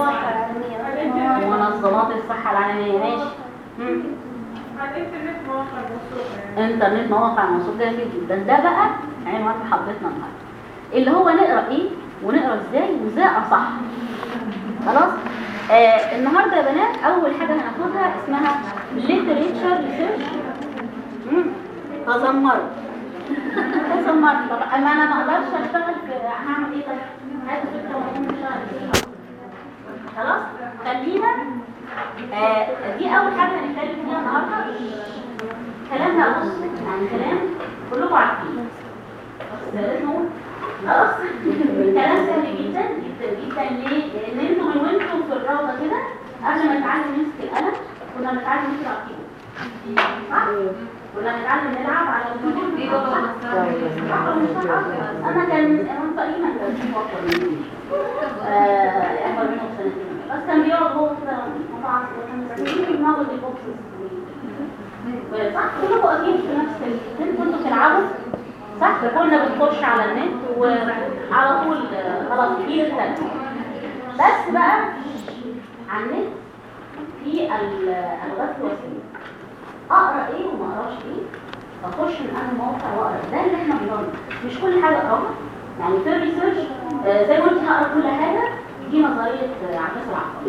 منظمات الصحه العالميه ماشي مم. على الانترنت مواقع موثوقه يعني انترنت مواقع موثوق جميل جدا ده بقى عنوان محاضرتنا النهارده اللي هو نقرا ايه ونقرا ازاي وازاي اقرا صح خلاص آه النهارده يا بنات اول حاجه هناخدها اسمها literature research مم. تذمروا تذمروا طب اما انا ما اقدرش اشتغل في هعمل ايه طيب عايزه فكره وأقوم أشتغل فيها. خلاص خلينا آه دي اول حاجه هنتكلم فيها النهارده كلام ده بص يعني كلام كلكم عارفينه بس لازم اقول خلاص كلام سهل جدا جدا جدا ليه؟ لان انتوا من وانتوا في الروضه كده قبل ما نتعلم نمسك القلم كنا بنتعلم نقرا كيبورد صح؟ كنا بنتعلم نلعب على الكيبورد صح ولا مش صح؟ انا كان انا تقريبا كان في اكبر مني آه، اكبر منه بسنتين بس كان بيقعد هو كده مطعم كان مسكين ناخد البوكسز صح كلكم اكيد في نفس ال- كنتوا بتلعبوا صح كنا بنخش على النت وعلى طول آه، خلاص جيل الثالث بس بقى على النت في ال- الغاز الوسيله اقرا ايه وما اقراش ايه اخش من انهي موقع واقرا ده اللي احنا بنقراه مش كل حاجه اقراها يعني في الريسيرش آه، زي ما قلت هقرا كل حاجه دي نظريه آه، عباس العقاد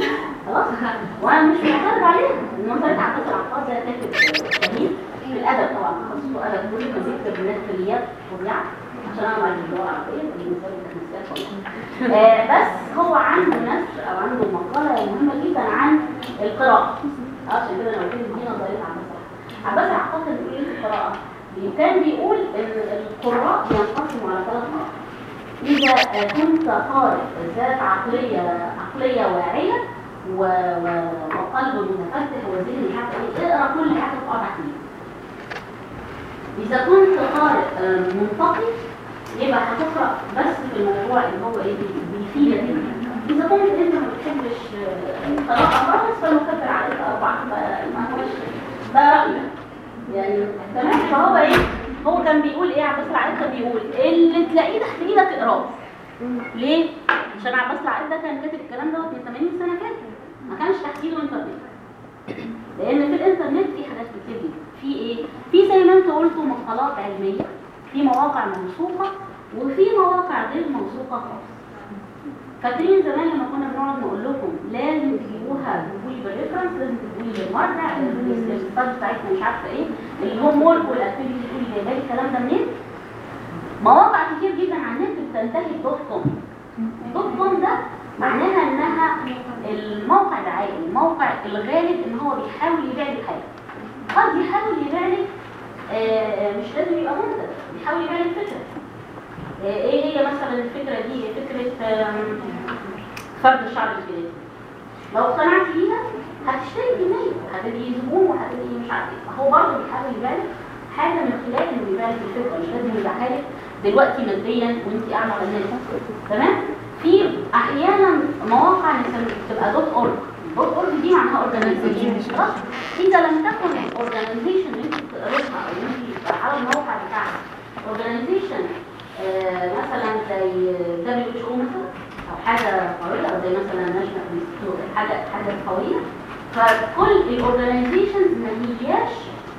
خلاص وانا مش معترض عليها نظريه عباس العقاد ده كاتب شهيد في الادب طبعا تخصصه ادب كل ما بيكتب من الكليات طبيعه عشان انا معلم اللغه العربيه بالنسبه لي كانت مسألة آه بس هو عنده نشر او عنده مقاله مهمه جدا عن القراءه عشان كده انا قلت لك دي نظريه عباس العقاد عباس العقاد كان بيقول ايه في القراءه كان بيقول ان القراء ينقسموا على ثلاث مراحل إذا كنت قارئ ذات عقلية عقلية واعية و... و... وقلب متفتح وذهن حتى اقرا كل حاجة تقع تحليل إذا كنت قارئ آه، منطقي يبقى هتقرأ بس في الموضوع اللي هو ايه بيفيدك انت. إذا كنت أنت ما بتحبش آه، قراءة خالص فنكفر عليك أربعة ف- ما هوش ده رأيك يعني تمام فهو ايه هو كان بيقول ايه عباس العقاد كان بيقول اللي تلاقيه تحت ايدك اقراه ليه عشان عباس العقاد ده كان كاتب الكلام دوت من 80 سنه فاتت ما كانش تحت ايده انترنت لان في الانترنت في حاجات كتير جدا في ايه في زي ما انت قلتوا مقالات علميه في مواقع موثوقه وفي مواقع غير موثوقه خالص فاكرين زمان لما كنا بنقعد نقول لكم لازم تجيبوها تجيبوا لي بالريفرنس لازم تجيبوا لي بالمرجع الاستاذ بتاعتنا مش عارفه ايه الهوم وورك والاكتيفيتي تقول لي جايبه لي الكلام ده منين مواقع كتير جدا على النت بتنتهي دوت كوم دوت كوم ده معناها انها الموقع دعائي الموقع الغالب ان هو بيحاول يبيع لك حاجه قد يحاول يبيع لك آه، مش لازم يبقى منتج بيحاول يبيع لك فكره آه، ايه هي مثلا الفكره دي فكره آم، فرد الشعر الجديد لو اقتنعت بيها هتشتري كمية وهتبقي زبون وهتبقي مش عارف ايه هو برضه بيحاول يبالغ حاجه من خلال انه يبالغ الفكره مش لازم يبيعها لك دلوقتي ماديا وانت قاعده على النت تمام في احيانا مواقع نسميها بتبقى دوت اورج دوت اورج دي معناها اورجانيزيشن خلاص اذا لم تكن الاورجانيزيشن اللي انت بتقراها او اللي انت على الموقع بتاعها اورجانيزيشن مثلا زي دبليو اتش او مثلا او حاجه قويه او زي مثلا ناشونال انستيتيوت حاجه حاجه قويه فكل الاورجانيزيشنز ما هياش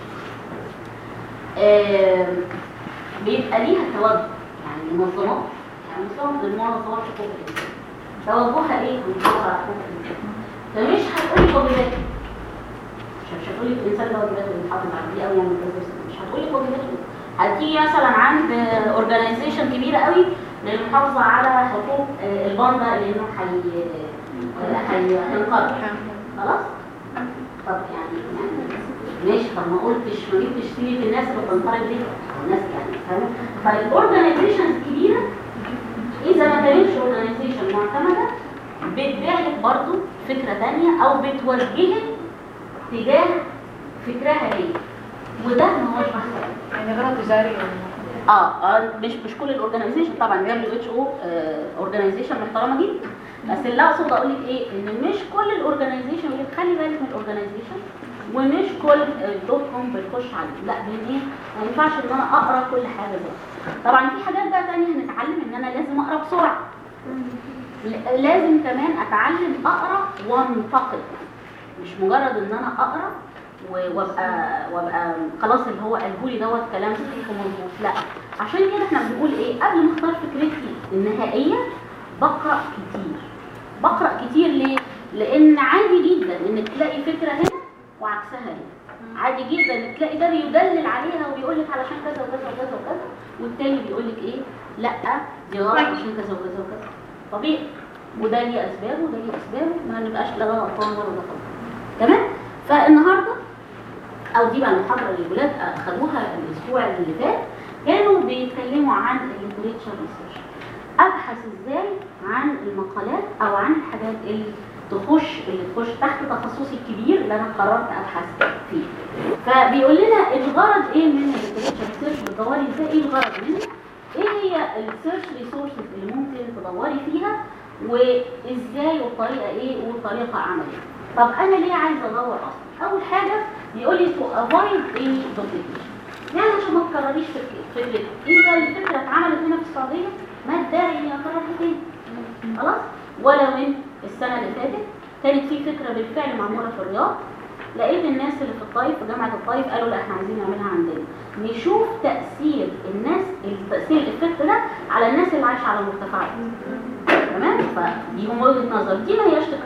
آم، بيبقى ليها توجه يعني منظمات يعني منظمات المنظمات حقوق الانسان توجهها ايه؟ توجهها حقوق الانسان فمش هتقولي واجبات مش مش هتقولي الانسان ده واجباته اللي يحافظ على دي او يعمل كذا مش هتقولي واجباته هتيجي مثلا عند اورجانيزيشن كبيره قوي للمحافظه على حقوق آه، الباندا لانه هي آه، هي- هينقرض خلاص طب يعني يعني ماشي طب ما قلتش ما جبتش سيره الناس اللي بتنقرض ليه الناس يعني فاهمه فالاورجانيزيشنز الكبيره اذا ما كانتش اورجانيزيشن معتمده بتبيع لك برضه فكره ثانيه او بتوجهك تجاه فكرها هي وده ما هوش بحث يعني غرض تجاري اه آه، مش مش كل الاورجانيزيشن طبعا دبليو اتش او اورجانيزيشن محترمه جدا بس اللي اقصد اقول لك ايه ان مش كل الاورجانيزيشن اللي خلي بالك من الاورجانيزيشن ومش كل الدوت كوم بتخش عليه لا لان ايه ما ينفعش ان انا اقرا كل حاجه زي طبعا في حاجات بقى تانية هنتعلم ان انا لازم اقرا بسرعه ل- لازم كمان اتعلم اقرا وانتقد مش مجرد ان انا اقرا و- وابقى وابقى خلاص اللي هو قاله لي دوت كلام صحيح ومظبوط لا عشان كده احنا بنقول ايه قبل ما اختار فكرتي النهائيه بقرا كتير بقرا كتير ليه لان عادي جدا انك تلاقي فكره هنا وعكسها هنا عادي جدا انك تلاقي ده بيدلل عليها وبيقول لك علشان كذا وكذا وكذا وكذا والتاني بيقول لك ايه لا دي غلط عشان كذا وكذا وكذا طبيعي وده ليه اسباب وده ليه اسباب ما نبقاش لا ده غلطان ولا ده غلطان تمام فالنهارده او دي بقى المحاضره اللي الولاد اخدوها الاسبوع اللي فات كانوا بيتكلموا عن الليتريتشر ريسيرش ابحث ازاي عن المقالات او عن الحاجات اللي تخش اللي تخش تحت تخصصي الكبير اللي انا قررت ابحث فيه فبيقول لنا الغرض ايه من الليتريتشر ريسيرش بتدوري ازاي ايه الغرض منه ايه هي السيرش ريسورسز اللي ممكن تدوري فيها وازاي والطريقه ايه والطريقه عمليه طب انا ليه عايزه ادور اصلا اول حاجه بيقول لي تو افايد ايه دوبليكيشن يعني عشان ما تكرريش فكره فكره اذا الفكره اتعملت هنا في السعوديه ما الداعي اني اكررها تاني خلاص ولو ان السنه اللي فاتت كانت في فكره بالفعل معموله في الرياض لقيت الناس اللي في الطائف في جامعه الطائف قالوا لا احنا عايزين نعملها عندنا نشوف تاثير الناس التاثير الافكت ده على الناس اللي عايشه على المرتفعات تمام فدي من وجهه نظر دي ما هياش تكرار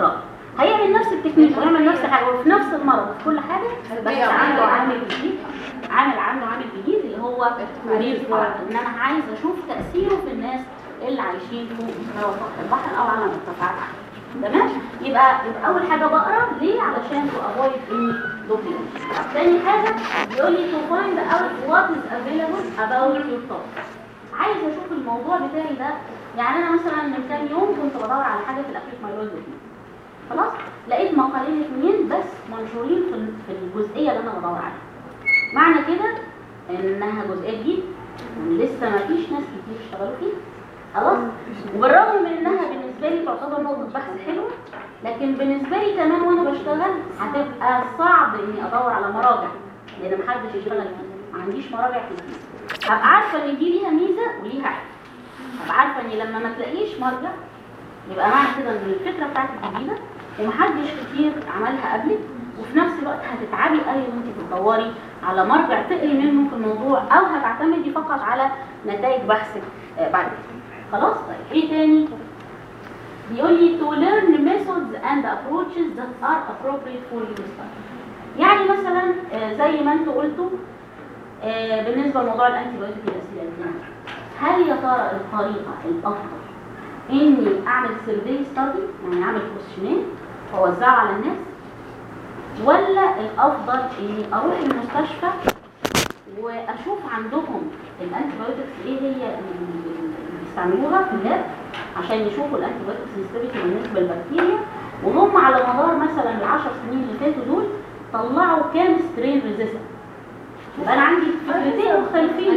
هيعمل نفس التكنيك ويعمل نفس الحاجه وفي نفس المرض وفي كل حاجه بس عنده عامل جديد عامل عنده عامل جديد اللي هو مريض فرع ان انا عايز اشوف تاثيره في الناس اللي عايشين فوق مستوى سطح البحر او على مرتفعات عاليه تمام يبقى يبقى اول حاجه بقرا ليه علشان تو افويد اني دوبليكيشن تاني حاجه بيقول لي تو فايند اوت وات از افيلابل اباوت يور توبيك عايز اشوف الموضوع بتاعي ده يعني انا مثلا من كام يوم كنت بدور على حاجه في الاكيوت مايلويد خلاص لقيت مقالين اتنين بس منشورين في ال- في الجزئيه اللي انا بدور عليها معنى كده انها جزئيه جديده لسه ما فيش ناس كتير اشتغلوا فيها خلاص وبالرغم من انها بالنسبه لي تعتبر نقطه بحث حلوه لكن بالنسبه لي كمان وانا بشتغل هتبقى صعب اني ادور على مراجع لان محدش يشتغل فيها ما عنديش مراجع كتير هبقى عارفه ان دي ليها ميزه وليها عيب هبقى عارفه ان لما ما تلاقيش مرجع يبقى معنى كده ان الفكره بتاعتك جديده ومحدش كتير عملها قبلك وفي نفس الوقت هتتعبي قوي وانت بتدوري على مرجع تقري منه في الموضوع او هتعتمدي فقط على نتائج بحثك آه، بعد كده خلاص طيب ايه تاني بيقول لي to learn methods and approaches that are appropriate for your study يعني مثلا آه، زي ما انتوا قلتوا آه، بالنسبه لموضوع الانتي بايوتيك الاسئله الدينية. هل يا ترى الطريقه الافضل اني اعمل سيرفي ستادي يعني اعمل كويشنير واوزعه على الناس ولا الافضل اني اروح المستشفى واشوف عندهم الانتي بايوتكس ايه هي اللي بيستعملوها في اللاب عشان يشوفوا الانتي بايوتكس سنسيتيفيتي بالنسبه للبكتيريا وهم على مدار مثلا العشر سنين اللي فاتوا دول طلعوا كام سترين ريزيستنت يبقى انا عندي فكرتين مختلفين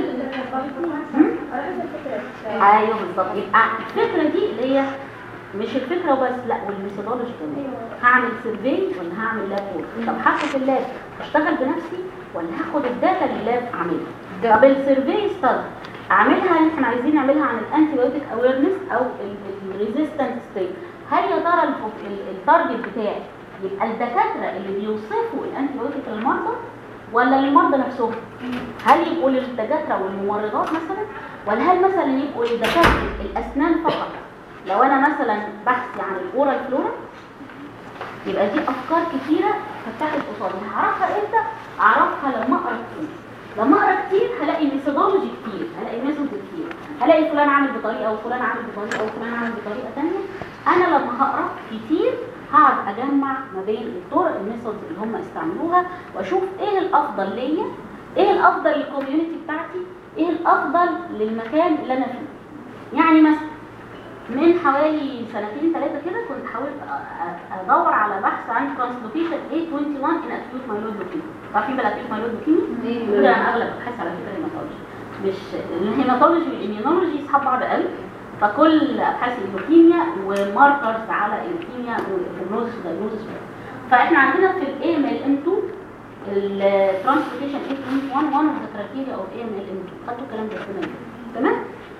ايوه بالظبط يبقى الفكره دي اللي هي مش الفكره وبس لا والميثودولوجي كمان هعمل سيرفي ولا هعمل لاب وورك طب هاخد في اللاب اشتغل بنفسي ولا هاخد الداتا اللي اللاب عاملها طب السيرفي ستادي اعملها احنا عايزين نعملها عن الانتي بايوتيك اويرنس او الريزيستنت ستيت هل يا ترى الف- ال- التارجت بتاعي يبقى الدكاتره اللي بيوصفوا الانتي بايوتيك للمرضى ولا للمرضى نفسهم هل يبقوا للدكاتره والممرضات مثلا ولا هل مثلا يبقوا لدكاتره الاسنان فقط لو انا مثلا بحثي عن الاورال فلورا يبقى دي افكار كتيره فتحت قصادي هعرفها امتى اعرفها لما اقرا كتير لما اقرا كتير هلاقي ميثودولوجي كتير هلاقي ميثود كتير هلاقي فلان عامل بطريقه وفلان عامل بطريقه وفلان عامل بطريقه ثانيه انا لما هقرا كتير هقعد اجمع ما بين الطرق الميثودز اللي هم استعملوها واشوف ايه الافضل ليا ايه الافضل للكوميونتي بتاعتي ايه الافضل للمكان اللي انا فيه يعني مثلا من حوالي سنتين ثلاثة كده كنت حاولت أ- أ- ادور على بحث عن ترانسلوكيشن A21 in acute myeloid leukemia عارفين بالاكيوت مايلود leukemia؟ ده انا اغلب ابحاث على فكرة هيماتولوجي مش الهيماتولوجي والاميونولوجي اصحاب بعض قوي فكل ابحاث اللوكيميا وماركرز على اللوكيميا وبروجنوزس ودايجنوزس فاحنا عندنا في الاي ام ال ام 2 الترانسلوكيشن A21 one of the criteria of AML M2 خدتوا الكلام ده السنة اللي فاتت. تمام؟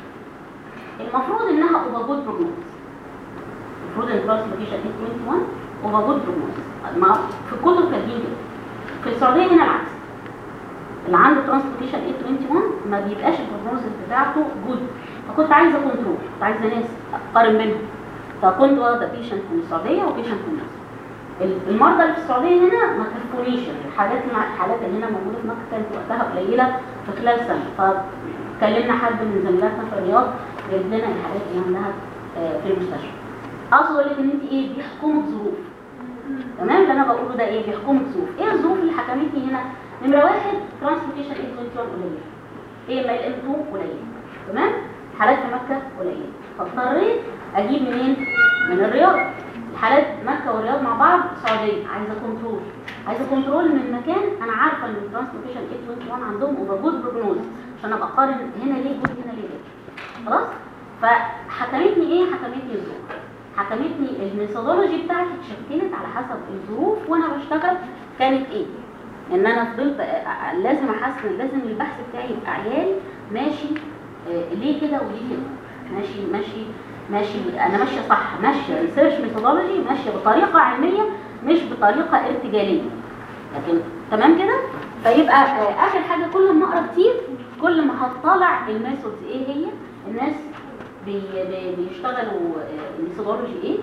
المفروض انها اوفر جود بروجنوز المفروض ان ترانسلوكيشن A21 اوفر جود بروجنوز ما في كل الكاتبين كده في السعوديه هنا العكس اللي عنده ترانسلوكيشن A21 ما بيبقاش البروجنوز بتاعته جود فكنت عايزه كنترول كنت عايزه ناس اقارن بينهم فكنت واخده بيشنت من السعوديه وبيشنت من مصر ال- المرضى اللي في السعوديه هنا ما كفونيش الحالات مع الحالات اللي هنا موجوده في مكه كانت وقتها قليله في خلال سنه فكلمنا حد من زميلاتنا في الرياض جاب لنا الحالات اللي عندها آه، في المستشفى اقصد اقول لك ان انت ايه بيحكمك ظروف تمام اللي انا بقوله ده ايه بيحكمك ظروف ايه الظروف اللي حكمتني هنا نمره واحد ترانسبورتيشن اي 21 قليل ايه ام ال ام 2 قليل تمام حالات في مكه قليل فاضطريت اجيب منين من الرياض الحالات مكه والرياض مع بعض سعوديه عايزه كنترول عايزه كنترول من مكان انا عارفه ان الترانسبورتيشن اي 21 عندهم اوفر جود بروجنوز عشان ابقى اقارن هنا ليه جود هنا ليه جود خلاص فحكمتني ايه حكمتني الظروف حكمتني الميثودولوجي بتاعتي اتشكلت على حسب الظروف وانا بشتغل كانت ايه ان انا فضلت آه، آه، لازم احسن لازم البحث بتاعي يبقى عيالي ماشي آه، ليه كده وليه كده ماشي ماشي ماشي انا ماشيه صح ماشيه ريسيرش ميثودولوجي ماشيه بطريقه علميه مش بطريقه ارتجاليه لكن تمام كده فيبقى آه، اخر حاجه كل ما اقرا كتير كل ما هطلع الميثودز ايه هي الناس بي بي بيشتغلوا الميثودولوجي ايه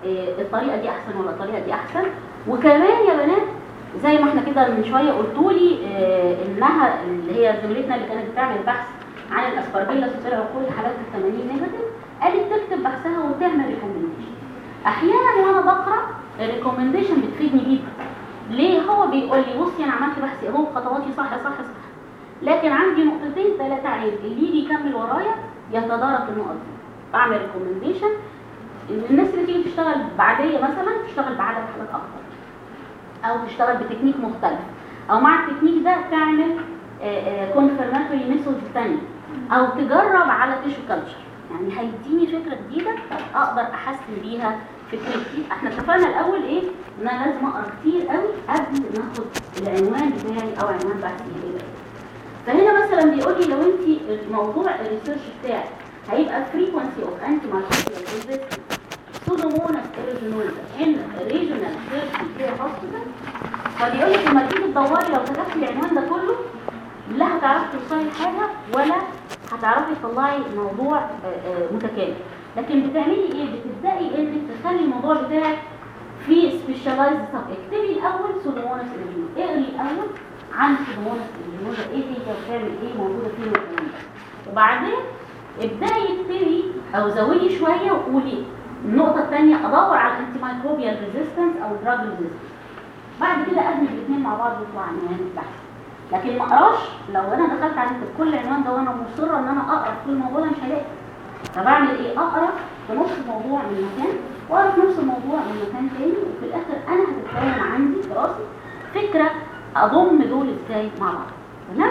آه، الطريقه دي احسن ولا الطريقه دي احسن وكمان يا بنات زي ما احنا كده من شويه قلتوا لي انها اللي هي زميلتنا اللي كانت بتعمل بحث عن الاسبرجيلاس وطلعوا كل حالات ال 80 نيجاتيف قالت تكتب بحثها وتعمل ريكومنديشن احيانا وانا بقرا الريكومنديشن بتفيدني جدا ليه هو بيقول لي بصي انا عملت بحث اهو خطواتي صح صح صح لكن عندي نقطتين ثلاثه عيب اللي يجي يكمل ورايا يتدارك النقط دي بعمل ريكومنديشن ان الناس اللي تيجي تشتغل بعديه مثلا تشتغل بعدد حالات اكتر او تشتغل بتكنيك مختلف او مع التكنيك ده تعمل كونفرماتوري ميثود ثانيه او تجرب على تيشو كلتشر يعني هيديني فكره جديده اقدر احسن بيها فكرتي احنا اتفقنا الاول ايه ان انا لازم اقرا كتير قوي قبل ما اخد العنوان بتاعي او عنوان بحثي ايه فهنا مثلا بيقول لي لو انت الموضوع الريسيرش بتاعك هيبقى frequency of antimicrobial resistance pseudomonas aeruginosa in regional tertiary care hospital فبيقول لك لما تيجي تدوري لو كتبتي العنوان ده كله لا هتعرفي توصلي لحاجه ولا هتعرفي تطلعي موضوع آه، آه، متكامل لكن بتعملي ايه بتبداي انك تخلي الموضوع بتاعك في سبيشالايز طب اكتبي الاول سودوموناس ايرجينوزا اقري الاول عن سودوموناس ايرجينوزا ايه هي وبتعمل ايه موجوده فين والكلام ده وبعدين ابداي اكتبي او زودي شويه وقولي النقطه الثانيه ادور على الانتي مايكروبيال ريزيستنس او دراج ريزيستنس بعد كده ادمج الاثنين مع بعض ويطلع عنوان البحث لكن ما اقراش لو انا دخلت على كل عنوان ده وانا مصره ان انا اقرا في كل موضوع مش هلاقي فبعمل ايه اقرا في نص الموضوع من مكان واقرا في نص الموضوع من مكان تاني وفي الاخر انا هتتكون عندي في راسي فكره اضم دول ازاي مع بعض تمام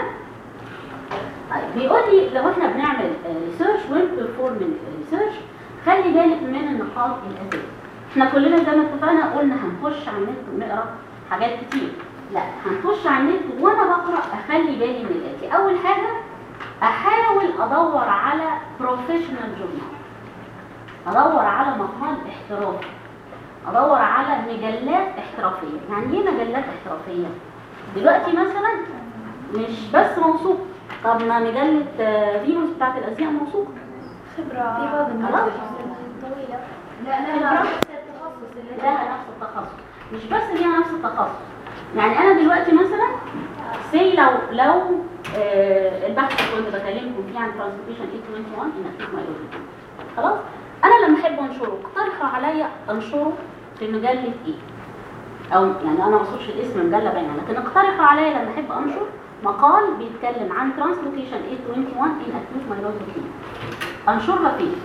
طيب بيقول لي لو احنا بنعمل ريسيرش وين بيرفورمينج ريسيرش خلي بالك من النقاط الاساسيه احنا كلنا زي ما اتفقنا قلنا هنخش على النت ونقرا حاجات كتير لا هنخش على النت وانا بقرا اخلي بالي من الاتي اول حاجه احاول ادور على بروفيشنال جورنال ادور على مقال احترافي ادور على مجلات احترافيه يعني ايه مجلات احترافيه دلوقتي مثلا مش بس موثوق طب ما مجله آه، فينوس بتاعت الازياء موثوقه خبرة في بعض خلاص طويلة لا لا لا نفس التخصص اللي لها نفس التخصص مش بس ليها نفس التخصص يعني انا دلوقتي مثلا سي لو لو آه البحث اللي كنت بكلمكم فيه عن ترانسبورتيشن 821 انك مايلوجي خلاص انا لما احب انشره اقترحوا عليا انشره في مجله ايه او يعني انا ما اقصدش الاسم مجله بعينها لكن اقترحوا عليا لما احب انشر مقال بيتكلم عن ترانسلوكيشن 821 ان اكيوت مايلوجي انشرها فين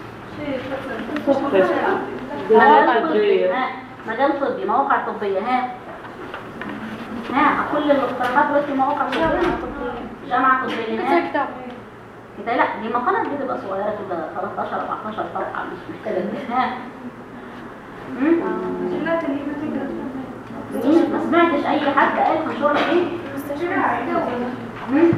مواقع مجال طبي طبية. ها مجال طبي مواقع طبية ها ها كل الاقتراحات دلوقتي مواقع طبية جامعة طبية ها كتاب كده لا دي مقالات بتبقى صغيرة كده 13 14 صفحة مش محتاجة دي. ها مم؟ المجلات اللي بتقرا مين؟ ما سمعتش اي حد قال منشورة ايه مم؟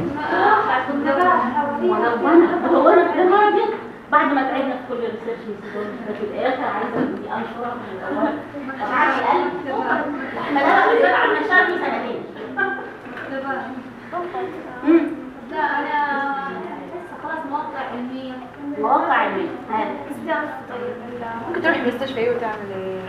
مدونة مدونة في الراجل بعد ما تعبنا في كل الريسيرش في الاخر عايزه دي انشرها في الاول طب عادي قلب احنا ده بنسال عن مشاعر في سنتين مم. لا انا لسه خلاص مواقع علميه مواقع علمية ها استاذ طيب ممكن تروح مستشفى وتعمل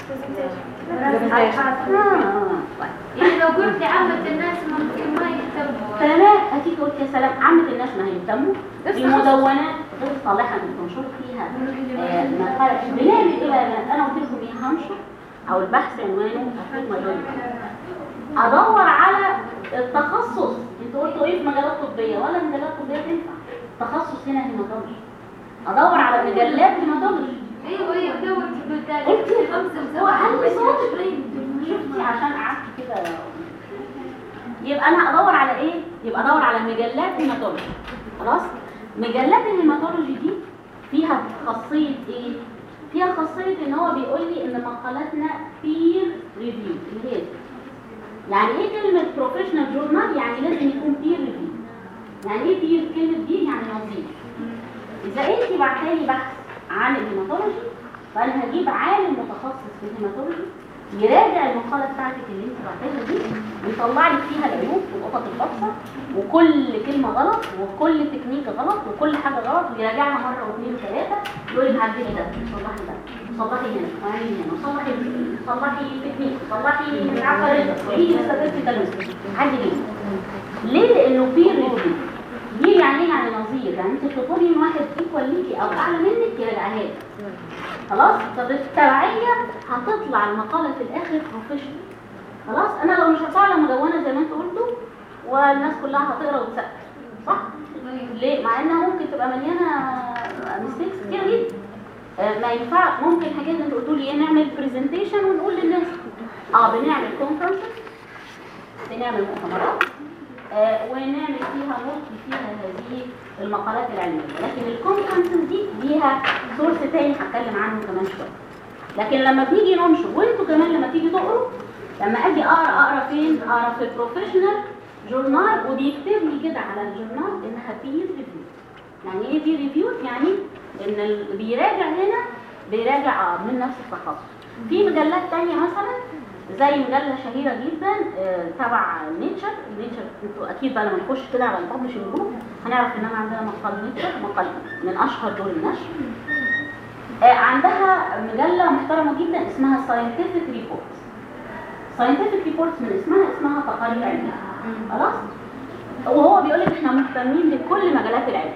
آه، طيب. يعني لو قلت عامة الناس ممكن ما يهتموا تمام هتيجي قلت يا سلام عامة الناس ما هيهتموا المدونات غير صالحة انك تنشر فيها آه، مقالة بنعمل ايه بقى يا بنات؟ انا قلت لكم ايه هنشر او البحث عنوانه أفيد مجال ادور على التخصص انتوا قلتوا ايه في مجالات طبية ولا مجالات طبية تنفع التخصص هنا هيماتولوجي ادور على مجلات هيماتولوجي ايوه ايوه دور في البلدان قلت خمسة هو علي صوتك شفتي عشان قعدت كده يبقى انا ادور على ايه يبقى ادور على مجلات هيماتولوجي خلاص مجلات الهيماتولوجي دي فيها خاصيه ايه فيها خاصيه ان هو بيقول لي ان مقالاتنا بير ريفيو اللي هي دي. يعني ايه كلمه بروفيشنال جورنال يعني لازم يكون بير ريفيو يعني ايه بير كلمه بير يعني نظيف اذا انت بعتالي بحث عن الهيماتولوجي فانا هجيب عالم متخصص في الهيماتولوجي يراجع المقاله بتاعتك اللي انت بعتها دي ويطلع لك فيها العيوب والقطط البطه وكل كلمه غلط وكل تكنيك غلط وكل حاجه غلط ويراجعها مره واثنين وثلاثه يقول لك عدلي ده صلحي ده صلحي هنا واعملي هنا وصلحي دي، صلحي تكنيك صلحي مش عارفه رزق ويجي statistical method عندي ليه؟ ليه؟ لانه في ريفيو دي يعني ايه يعني نظير يعني انت تطلبي من واحد ايكوال ليكي او اعلى منك يرجعها لك خلاص طب التبعيه هتطلع المقاله في الاخر بروفيشنال خلاص انا لو مش هطلع على مدونه زي ما انتوا قلتوا والناس كلها هتقرا وتسقف صح ليه مع انها ممكن تبقى مليانه ميستيكس كتير جدا آه، ما ينفع ممكن حاجات انتوا قلتوا لي ايه نعمل برزنتيشن ونقول للناس اه بنعمل كونفرنسز بنعمل مؤتمرات آه، ونعمل فيها نلقي فيها هذه المقالات العلميه لكن الكونفرنسز دي ليها سورس تاني هتكلم عنه كمان شويه لكن لما بنيجي ننشر وانتوا كمان لما تيجي تقروا لما اجي اقرا اقرا فين اقرا في بروفيشنال جورنال وبيكتب لي كده على الجورنال انها بير ريفيو يعني ايه بير ريفيو يعني ان اللي بيراجع هنا بيراجع آه، من نفس التخصص في مجلات تانية مثلا زي مجلة شهيرة جدا آه، تبع نيتشر نيتشر انتوا اكيد بقى لما نخش كده على الببلشنج جروب هنعرف ان انا عندنا مقال نيتشر مقال من اشهر دور النشر آه، عندها مجلة محترمة جدا اسمها scientific reports scientific reports من اسمها اسمها تقارير علمية خلاص وهو بيقول لك احنا مهتمين بكل مجالات العلم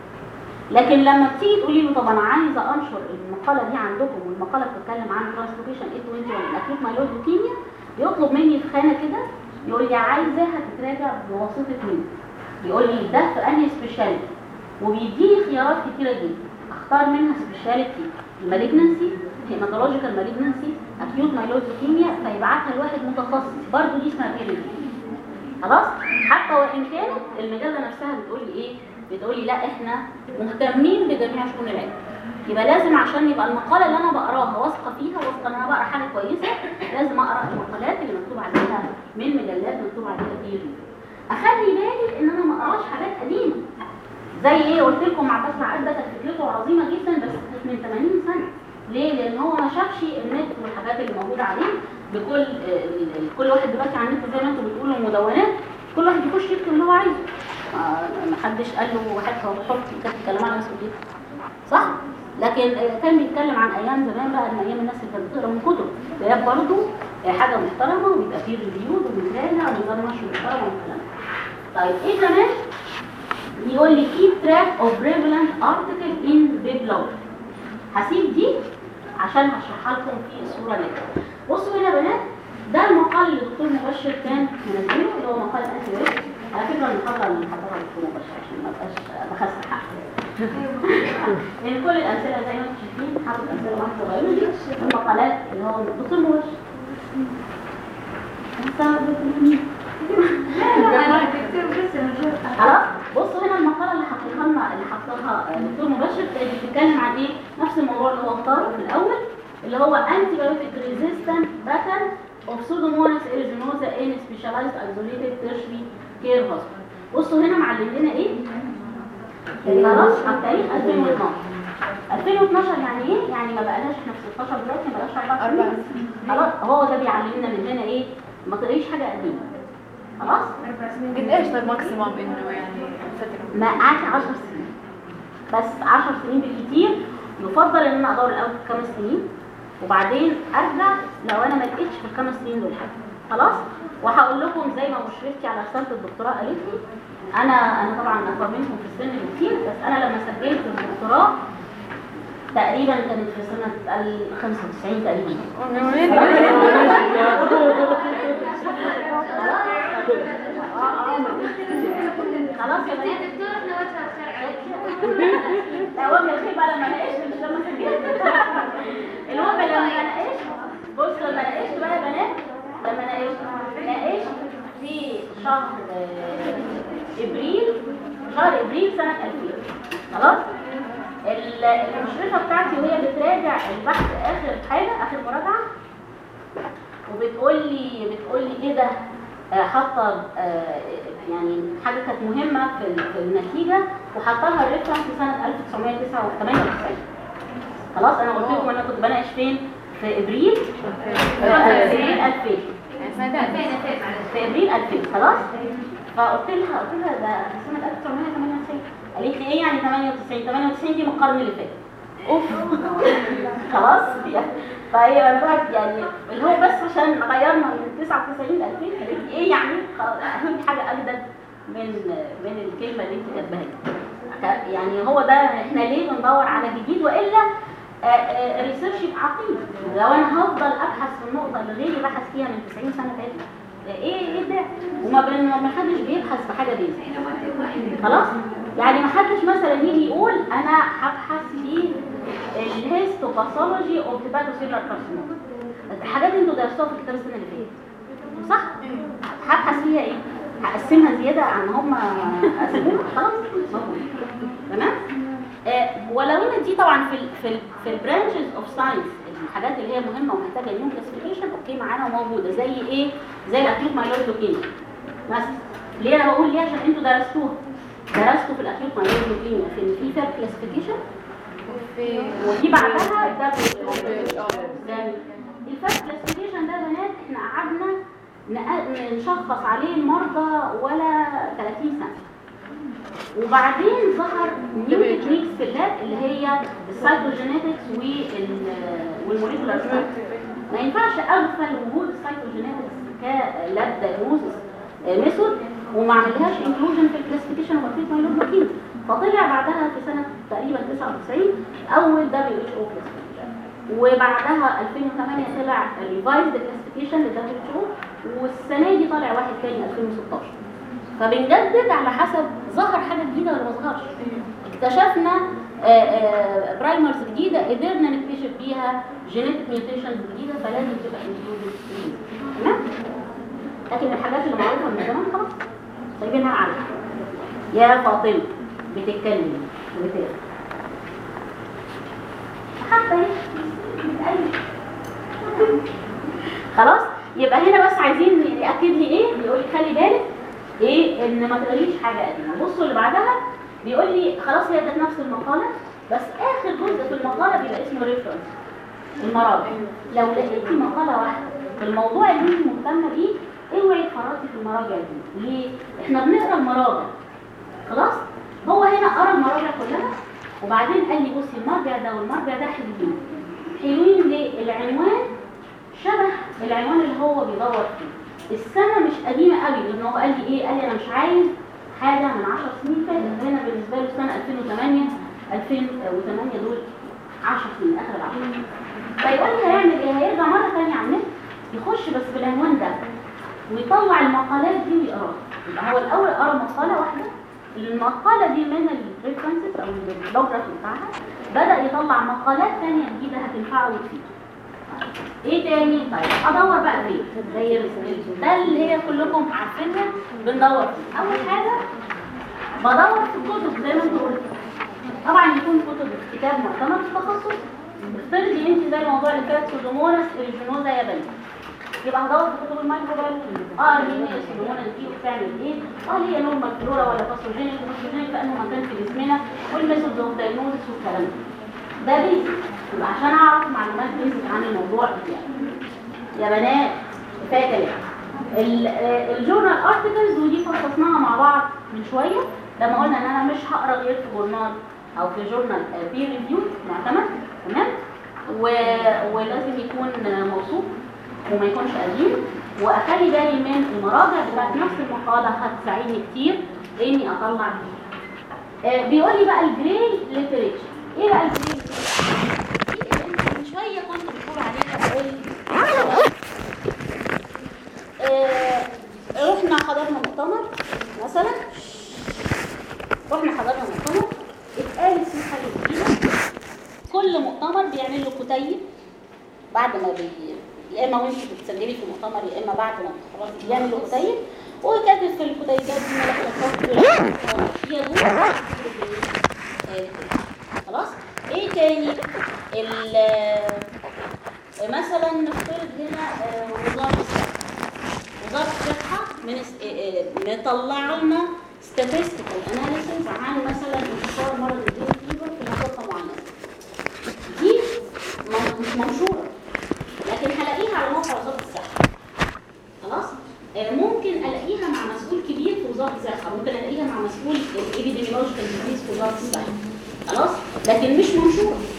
لكن لما بتيجي تقولي له طب انا عايزه انشر المقاله دي عندكم والمقاله بتتكلم عن ترانسلوكيشن 821 اكيد مايلود لوكيميا بيطلب مني في خانه كده يقول لي عايزاها تتراجع بواسطه مين يقول لي ده في انهي سبيشاليتي وبيديني خيارات كتيره جدا اختار منها سبيشاليتي المالجنسي هيماتولوجيكال مالجنسي اكيوت مايلود لوكيميا فيبعتها لواحد متخصص برضه دي اسمها بير خلاص حتى وان كانت المجله نفسها بتقول لي ايه بتقول لي لا احنا مهتمين بجميع شؤون العلم يبقى لازم عشان يبقى المقاله اللي انا بقراها واثقه فيها واثقه ان انا بقرا حاجه كويسه لازم اقرا المقالات اللي مكتوب عليها من مجلات مكتوب عليها بير اخلي بالي ان انا ما اقراش حاجات قديمه زي ايه قلت لكم مع بس عقد ده كانت فكرته عظيمه جدا بس كانت من 80 سنه ليه لان هو ما شافش النت والحاجات اللي موجوده عليه بكل آه، ال- ال- كل واحد دلوقتي على النت زي ما انتم بتقولوا مدونات كل واحد يخش يكتب اللي هو عايزه ما ما حدش قال له حتى هو بيحط كانت الكلام على مسؤوليته صح لكن آه، كان بيتكلم عن ايام زمان بقى ان ايام الناس اللي كانت بتقرا من كتب ده برضه آه، حاجه محترمه ويبقى فيه ريفيو ومثالها ونظام نشر محترم والكلام ده. طيب ايه كمان يقول لي keep track of prevalent article in bibliography هسيب دي عشان هشرحها لكم في الصوره دي بصوا هنا يا بنات ده المقال اللي الدكتور مبشر كان منزله اللي هو مقال انتي ويب على فكره المحاضره اللي حضرها الدكتور مبشر عشان ما ابقاش بخسر حقه لان كل الامثله زي ما انتم شايفين حاطط امثله واحده بيولوجي المقالات اللي هو الدكتور مبشر خلاص بصوا هنا المقاله اللي حطيتها لنا اللي حطها الدكتور مبشر كانت بتتكلم عن ايه نفس الموضوع اللي هو اختاره في الاول اللي هو انتي بايوتيك ريزيستنت باترن اوف سودوموناس اريزينوزا ان سبيشاليزد ايزوليتد تيرشري كير هوسبيتال بصوا هنا معلم لنا ايه خلاص على التاريخ 2012 2012 يعني ايه؟ يعني ما بقالهاش احنا في 16 دلوقتي ما بقاش اربع سنين خلاص هو ده بيعلمنا من هنا ايه؟ ما تقريش حاجه قديمه خلاص؟ قد ايش طيب ماكسيموم انه يعني فتره ما قعدت 10 سنين بس 10 سنين بالكتير يفضل ان انا ادور الاول في خمس سنين وبعدين ارجع لو انا ما لقيتش في الخمس سنين دول حاجه خلاص وهقول لكم زي ما مشرفتي على رساله الدكتوراه قالت لي انا انا طبعا اكبر منكم في السن بكتير بس انا لما سجلت الدكتوراه تقريبا كانت في سنه ال 95 تقريبا خلاص يا بنات دكتور احنا وجهه شرعي لا وجه الخير بقى لما ناقشت مش لما سجلت المهم لما ناقشت بص لما ناقشت بقى يا بنات لما ناقشت ناقشت في شهر آه، ابريل شهر ابريل سنه 2000 خلاص ال- المشرفه بتاعتي وهي بتراجع البحث اخر حاجه اخر مراجعه وبتقول لي بتقول لي كده آه، حاطه آه، يعني حاجه كانت مهمه في ال- في النتيجه وحاطه لها الريفرنس سنه 1998 خلاص انا قلت لكم انا كنت بناقش فين في ابريل في ابريل 2000 في ابريل 2000 خلاص فقلت لها قلت لها ده سنه 1998 قالت لي ايه يعني 98 98 دي من القرن اللي فات اوف خلاص يعني فهي الواحد يعني اللي هو بس عشان غيرنا من 99 ل 2000 قالت ايه يعني خلاص، اهم حاجه اجدد من من الكلمه اللي انت كاتباها دي. يعني هو ده احنا ليه بندور على جديد والا آه، آه، ريسيرش يبقى عقيم لو انا هفضل ابحث في النقطه اللي غيري بحث فيها من 90 سنه فاتت آه، ايه ايه ده وما بين ما حدش بيبحث في حاجه بيزك خلاص يعني ما حدش مثلا يجي يقول انا هبحث في الهيستوباثولوجي اوف هيباتوسيلر كارسينوما الحاجات اللي انتوا درستوها في الكتاب السنه اللي فاتت صح هبحث فيها ايه هقسمها زياده عن هم قسموها خلاص موجود. تمام آه ولو ان دي طبعا في ال في ال في البرانشز اوف ساينس الحاجات اللي هي مهمه ومحتاجه نيو كلاسيفيكيشن اوكي معانا وموجوده زي ايه زي الاكيوت مايلويد لوكيميا مثلا ليه انا بقول ليه عشان انتوا درستوها درستوا في الاكيوت مايلويد لوكيميا في إن في فاب كلاسيفيكيشن ودي بعدها ده يعني الفاب كلاسيفيكيشن ده بنات احنا قعدنا نق- نشخص عليه المرضى ولا 30 سنه وبعدين ظهر نيو تكنيكس في اللاب اللي هي السايتوجينيتكس والموليكولار ما ينفعش اغفل وجود السايتوجينيتكس كلاب دايجنوزس ميثود وما عملهاش انكلوجن في الكلاسيفيكيشن وفي مايلوبلوكين فطلع بعدها في سنه تقريبا 99 اول دبليو اتش او كلاسيفيكيشن وبعدها 2008 طلع ريفايزد كلاسيفيكيشن للدبليو اتش او والسنه دي طالع واحد تاني 2016 فبنجدد على حسب ظهر حاجه جديده ولا ما ظهرش اكتشفنا برايمرز جديده قدرنا نكتشف بيها جينيتك ميوتيشنز جديده فلازم تبقى انكلودد تمام لكن الحاجات اللي معروفه من زمان خلاص سايبينها على يا فاطمه بتتكلم وبتقرا حتى هي بتقلب. خلاص يبقى هنا بس عايزين ياكد لي ايه بيقول لي خلي بالك ايه ان ما تقريش حاجه قديمه بصوا اللي بعدها بيقول لي خلاص هي ده نفس المقاله بس اخر جزء في المقاله بيبقى اسمه ريفرنس المراجع لو لقيتي مقاله واحده في الموضوع اللي انت مهتمه بيه اوعي تفرطي في المراجع دي ليه احنا بنقرا المراجع خلاص هو هنا قرا المراجع كلها وبعدين قال لي بصي المرجع ده والمرجع ده حلوين حلوين ليه العنوان شبه العنوان اللي هو بيدور فيه السنة مش قديمة قوي لان هو قال لي ايه قال لي انا مش عايز حاجة من 10 سنين فاتت هنا بالنسبة له سنة 2008 2008 دول 10 سنين اخر العشر فيقول لي هيعمل ايه هيرجع مرة ثانية على النت يخش بس بالعنوان ده ويطلع المقالات دي ويقراها يبقى هو الاول قرا مقالة واحدة المقالة دي من الريفرنسز او البيبلوجرافي بتاعها بدأ يطلع مقالات ثانية جديدة هتنفعه وتفيده ايه تاني طيب ادور بقى فين زي ال- ده اللي هي كلكم عارفينها بندور فيه اول حاجه بدور في الكتب زي ما انتوا قلتوا طبعا يكون كتب كتاب معتمد في تخصص افترضي انت زي الموضوع اللي فات سودوموناس اريجينوزا ياباني يبقى هدور في كتب الميكروبيولوجي اه مين هي السودوموناس دي وبتعمل ايه اه هي نورمال فلورا ولا باثوجينيك باثوجينيك في انه مكان في جسمنا والميثودز اوف دايجنوزس والكلام ده ده بيزك يبقى عشان اعرف معلومات بيزك عن الموضوع بتاعي يا بنات كفايه كلام ال- آه، الجورنال ارتكلز ودي فصصناها مع بعض من شويه لما قلنا ان انا مش هقرا غير في جورنال او في جورنال بير ريفيو معتمد تمام و- ولازم يكون آه، موثوق وما يكونش قديم واخلي بالي من المراجع بتاعت نفس المقاله هتساعدني كتير اني اطلع بيها آه، بيقول لي بقى الجراي ليتريتشر ايه بقى الجراي ليتريتشر من شويه كنت بتقول عليها بقول آه، رحنا حضرنا مؤتمر مثلا رحنا حضرنا مؤتمر اتقالت فيه حاجه جديده كل مؤتمر بيعمل له كتيب بعد ما بي يا اما وانت بتسجلي في المؤتمر يا اما بعد ما تخلصي بيعمل له كتيب وكاتب في الكتيبات دي ملخصات فيها دول آه، خلاص ايه تاني ال- مثلا نفترض هنا آه، وزاره الصحه وزاره الصحه من اس- آه، آه، مطلعه لنا statistical analysis عن مثلا انتشار مرض الدين فيبر في منطقه معينه دي م- مش منشوره لكن هلاقيها على موقع وزاره الصحه خلاص آه، ممكن الاقيها مع مسؤول كبير في وزاره الصحه ممكن الاقيها مع مسؤول الابيديميولوجيكال ديزيز في وزاره الصحه خلاص لكن مش منشوره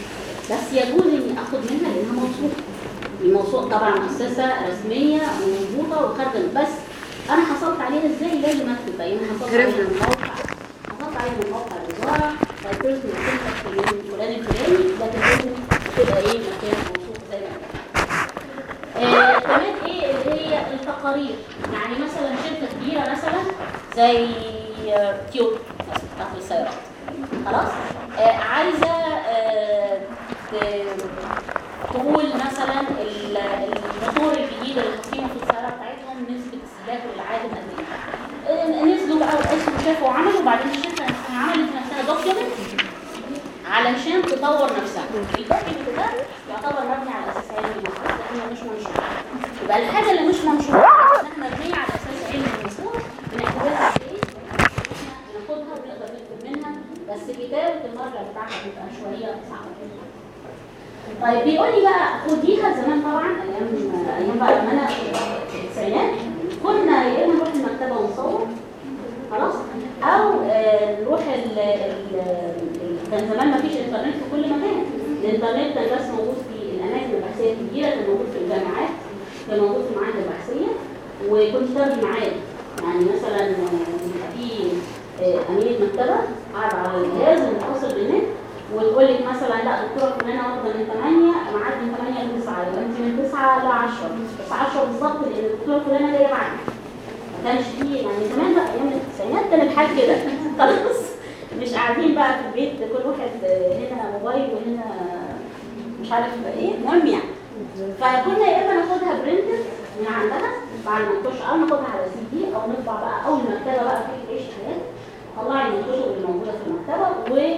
بس يجوز اني اخد منها لانها موثوقه الموثوق طبعا مؤسسه رسميه ومظبوطه وخارجه بس انا حصلت عليها ازاي لازم اكتب بقى انا حصلت عليها من موقع حصلت عليها من موقع الوزاره فالبيرسون سنتر في اليوم الفلاني الفلاني لكن لازم تبقى ايه مكان موثوق زي ما قلت. آه، كمان ايه اللي هي التقارير يعني مثلا شركه كبيره مثلا زي آه، تيوب مثلا بتاعت السيارات خلاص آه، عايزه آه، ت- تقول مثلا ال- الموتور الجديد اللي حاطينه في السياره بتاعتهم نسبه استهلاكه للعالم قد ايه آه، نزلوا بقى وقاسوا وشافوا وعملوا وبعدين الشركه نفسها عملت نفسها دوكيومنت علشان تطور نفسها الدوكيومنت ده يعتبر مبني على اساس علمي مخصوص لانه مش منشور يبقى الحاجه اللي مش منشوره انها مبنيه على اساس علمي مخصوص بنعتبرها ايه بناخدها ونقدر نكتب منها بس كتابه المرجع بتاعها بيبقى شويه صعبه طيب بيقول لي بقى خديها زمان طبعا ايام ايام بقى لما انا في التسعينات كنا يا اما نروح المكتبه ونصور خلاص او آه، نروح ال ال- ال- كان زمان ما فيش انترنت في كل مكان الانترنت كان بس موجود في الاماكن البحثيه الكبيره كان موجود في الجامعات كان موجود في المعاهد البحثيه وكنت تاخدي معاد يعني مثلا آه، يبقى في آه، امينه مكتبه قاعده على الجهاز ومتصل بالنت وتقول لك مثلا لا دكتوره فلانه واخده من 8 معاد من 8 ل 9 يبقى انت من 9 ل 10 بس 10 بالظبط لان الدكتوره فلانه جايه معانا ما كانش فيه يعني زمان بقى ايام التسعينات كان الحال كده خلاص مش قاعدين بقى في البيت كل واحد هنا موبايل وهنا مش عارف ايه المهم يعني فكنا يا اما ناخدها برنتد من عندها بعد ما نخش او ناخدها على سي دي او نطبع بقى او المكتبه بقى في تعيش حياه طلعي من الكتب اللي موجوده في المكتبه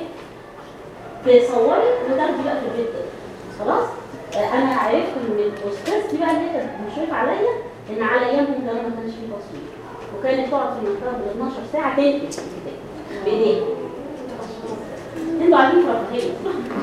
وتصوري وتاخدي بقى في البيت كده خلاص آه، انا عرفت من الاستاذ دي بقى اللي هي كانت مشرفه عليا ان على ايامهم كمان ما كانش فيه تصوير وكانت تقعد في المكتبه بال 12 ساعه تنقل الكتاب بايديها انتوا قاعدين في رفاهيه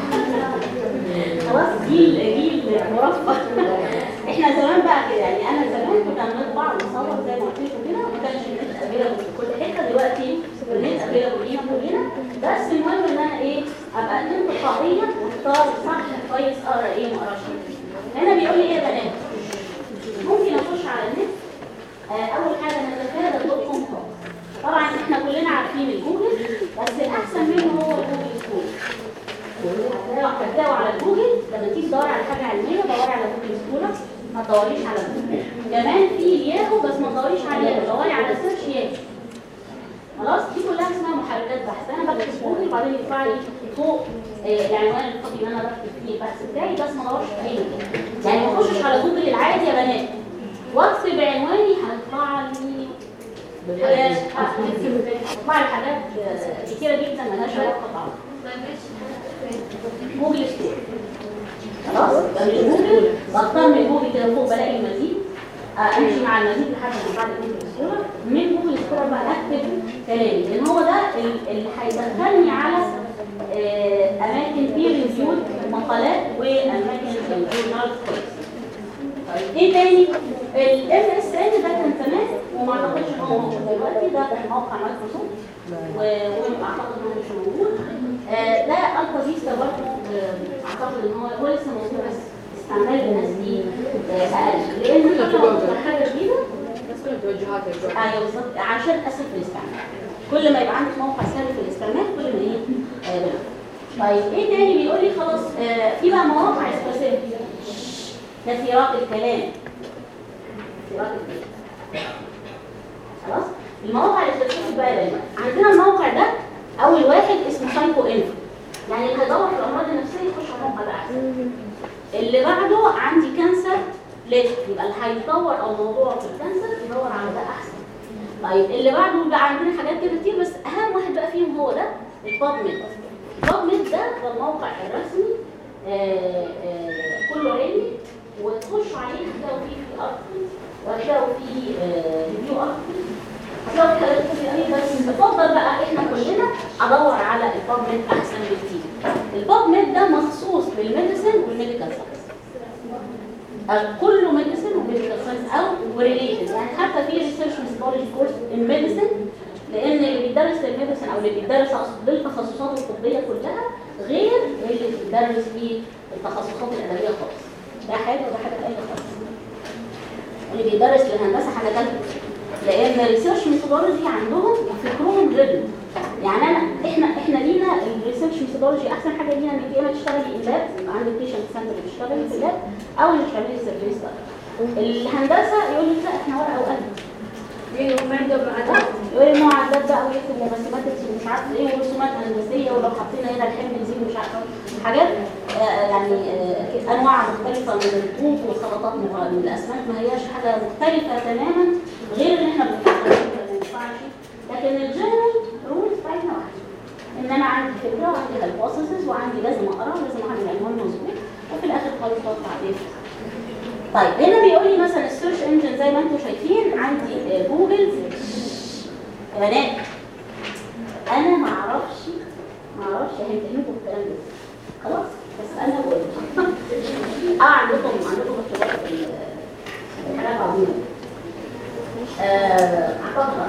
خلاص جيل جيل مرفه احنا زمان بقى كده يعني انا زمان كنا بنطبع ونصور زي ما قلت لكم كده ما كانش النت افيلابل في كل حته دلوقتي النت افيلابل لينا كلنا بس المهم ان انا ايه ابقى انتقائيه واختار صح كويس اقرا ايه ما اقراش ايه هنا بيقول لي ايه يا بنات ممكن اخش على النت آه، اول حاجه نتفادى دوت كوم طبعا احنا كلنا عارفين الجوجل بس الاحسن منه هو الجوجل سكول هتلاقوا على جوجل لما تيجي تدوري على حاجه علميه دوري على جوجل سكولر ما تدوريش على جوجل كمان في الياهو بس ما تدوريش على ياهو دوري على سيرش ياهو خلاص دي كلها اسمها محركات بحث انا بكتب جوجل وبعدين يطلع لي فوق آه، العنوان الفاضي اللي انا بكتب فيه البحث بتاعي بس ما ادورش في اي مكان يعني ما اخشش على جوجل العادي يا بنات واكتب عنواني هيطلع لي حاجات هيطلع لي حاجات آه، كتيره جدا مالهاش علاقه ببعض جوجل ستور خلاص يبقى من جوجل بختار من جوجل كده فوق بلاقي المزيد آه، امشي مع المزيد لحد ما بعد جوجل ستور من جوجل ستور بقى اكتب كلامي لان هو ده ال- اللي هيدخلني على آه، اماكن بير ريفيود مقالات واماكن جورنال كويس طيب ايه تاني؟ الام اس ان ده كان زمان وما اعتقدش ان هو موجود دلوقتي ده كان موقع مايكروسوفت و- واعتقد ان هو مش موجود آه، ده الفا فيستا برضه آه، اعتقد ان هو هو لسه موجود بس استعمال الناس دي آه، اقل لان كل ما بتبقى حاجه جديده بس كل توجهات الجو ايوه بالظبط عشان اسهل في الاستعمال كل ما يبقى عندك موقع سهل في الاستعمال كل ما ايه آه، بنفع. طيب ايه تاني بيقول لي خلاص آه، في بقى مواقع اسباسيه كثيرات الكلام كثيرات الكلام خلاص المواقع الاسباسيه بقى دايما عندنا الموقع ده اول واحد اسمه سايكو انفو يعني اللي هيدور في الامراض النفسيه يخش على الموقع ده احسن اللي بعده عندي كانسر ليه يبقى اللي هيدور او موضوع في الكانسر يدور على ده احسن طيب اللي بعده بقى عندنا حاجات كده كتير بس اهم واحد بقى فيهم هو ده البابميد البابميد ده ده الموقع الرسمي آه، آه، كله علمي وتخشوا عليه هتلاقوا فيه في ارتكلز وهتلاقوا فيه ريفيو ارتكلز هتلاقوا فيه حاجات كتير قوي بس بفضل بقى احنا كلنا ادور على البابميد احسن بكتير البابميد ده مخصوص للميديسن والميديكال ساينس كله ميديسن وميديكال ساينس او وريليشن يعني حتى في ريسيرش ميثودولوجي كورس ان ميديسن لان اللي بيدرس للميديسن او اللي بيدرس أقصد للتخصصات الطبيه كلها غير اللي بيدرس في التخصصات الادبيه خالص ده حاجه وده حاجه ثانيه خالص اللي بيدرس للهندسه حاجه ثالثه لان الريسيرش ميثودولوجي عندهم فكرهم دريبل يعني انا احنا احنا لينا الريسيرش ميثودولوجي احسن حاجه لينا انك يا اما تشتغلي اللاب يبقى عندك بيشنت سنتر بتشتغلي في اللاب او انك تعملي سيرفي ستادي الهندسه يقول لك لا احنا ورقه وقلم يقول لي معدات بقى ويكتب ماثيماتكس ومش عارف ايه ورسومات هندسيه ولو حطينا هنا الحمل يزيد مش عارفه حاجات آه، يعني آه، انواع مختلفه من الطوب والخلطات من من الاسماك ما هياش حاجه مختلفه تماما غير اللي احنا بنفكر فيها ما ينفعش لكن الجنرال رولز بتاعتنا واحده ان انا عندي فكره وعندي هايبوثيسز وعندي لازم اقرا لازم اعمل عنوان مظبوط وفي الاخر خالص بطلع عليه طيب هنا بيقول لي مثلا السيرش انجن زي ما انتم شايفين عندي آه، جوجل يا بنات انا ما اعرفش ما اعرفش هيفهمكم الكلام ده خلاص بس انا بقول اه عندكم عندكم اختبار في ال- الحاجات العظيمه آه، اعتقد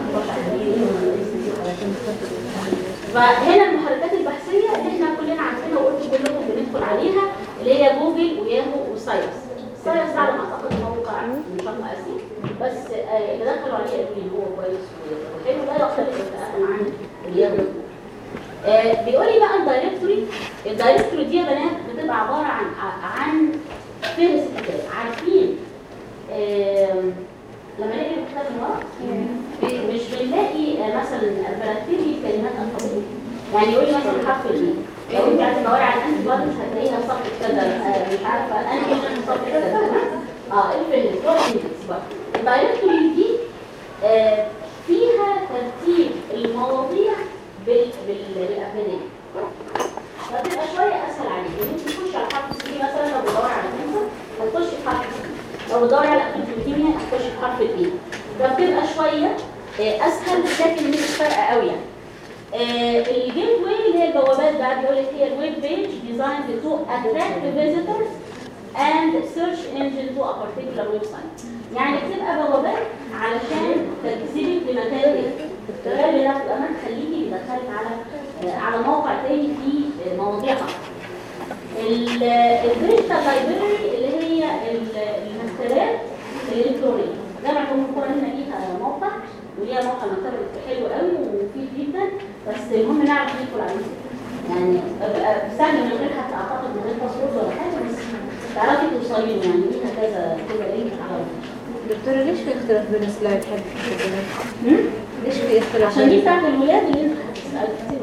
14 فهنا المحركات البحثيه اللي احنا كلنا عارفينها وقلت كلكم بندخل عليها اللي هي جوجل وياهو وسايرس سايرس ده على ما اعتقد موقع من شرق اسيا بس آه، اللي دخلوا عليه قالوا لي ان هو كويس وحلو لا يختلف تماما عن الياهو آه، بيقول لي بقى الدايركتوري الدايركتوري دي يا بنات بتبقى عباره عن عن فهرس كتاب عارفين آم، لما نلاقي الكتاب من ورا ب- مش بنلاقي آه، مثلا بنكتبي كلمات الفاظيه يعني يقول لي مثلا حرف الايه لو انت عايزه تدوري على الانتي بوديز هتلاقيها صف كذا آه، مش عارفه انهي صف كذا تمام؟ اه الفهرس هو الاندكس بقى الدايركتوري دي آه، فيها ترتيب المواضيع بال بال بالابنيه فتبقى شويه اسهل عليك ان انت تخش على حرف سي مثلا لو بتدور على كنسر هتخش في حرف سي لو بتدور على اكتيفيتيميا هتخش في حرف الاي فبتبقى شويه آه، اسهل لكن مش فارقه قوي يعني آه، الجيت واي اللي هي البوابات بقى بيقول لك هي الويب بيج designed to attract visitors and search engine to a particular website يعني بتبقى بوابات علشان تجذبك لمكان ايه تخلي ده تبقى ما تخليكي بيدخلك على آه، على موقع تاني فيه آه، مواضيع اكتر الديجيتال لايبراري اللي هي ال- المكتبات الالكترونيه جامعه ام القرى هنا ليها موقع وليها موقع مكتبه حلو قوي ومفيد جدا بس المهم نعرف ندخل عليه يعني أبقى سهل من غير حتى اعتقد من غير باسورد ولا حاجه بس تعرفي توصلي له يعني ليها كذا كذا لينك على دكتورة ليش في اختلاف بين سلايد حد البنات؟ هم؟ ليش في اختلاف عشان دي بين بتاعت الولاد اللي انت هتسأل كتير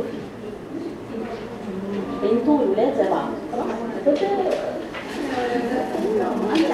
فيه انتوا والولاد زي بعض خلاص كنت انت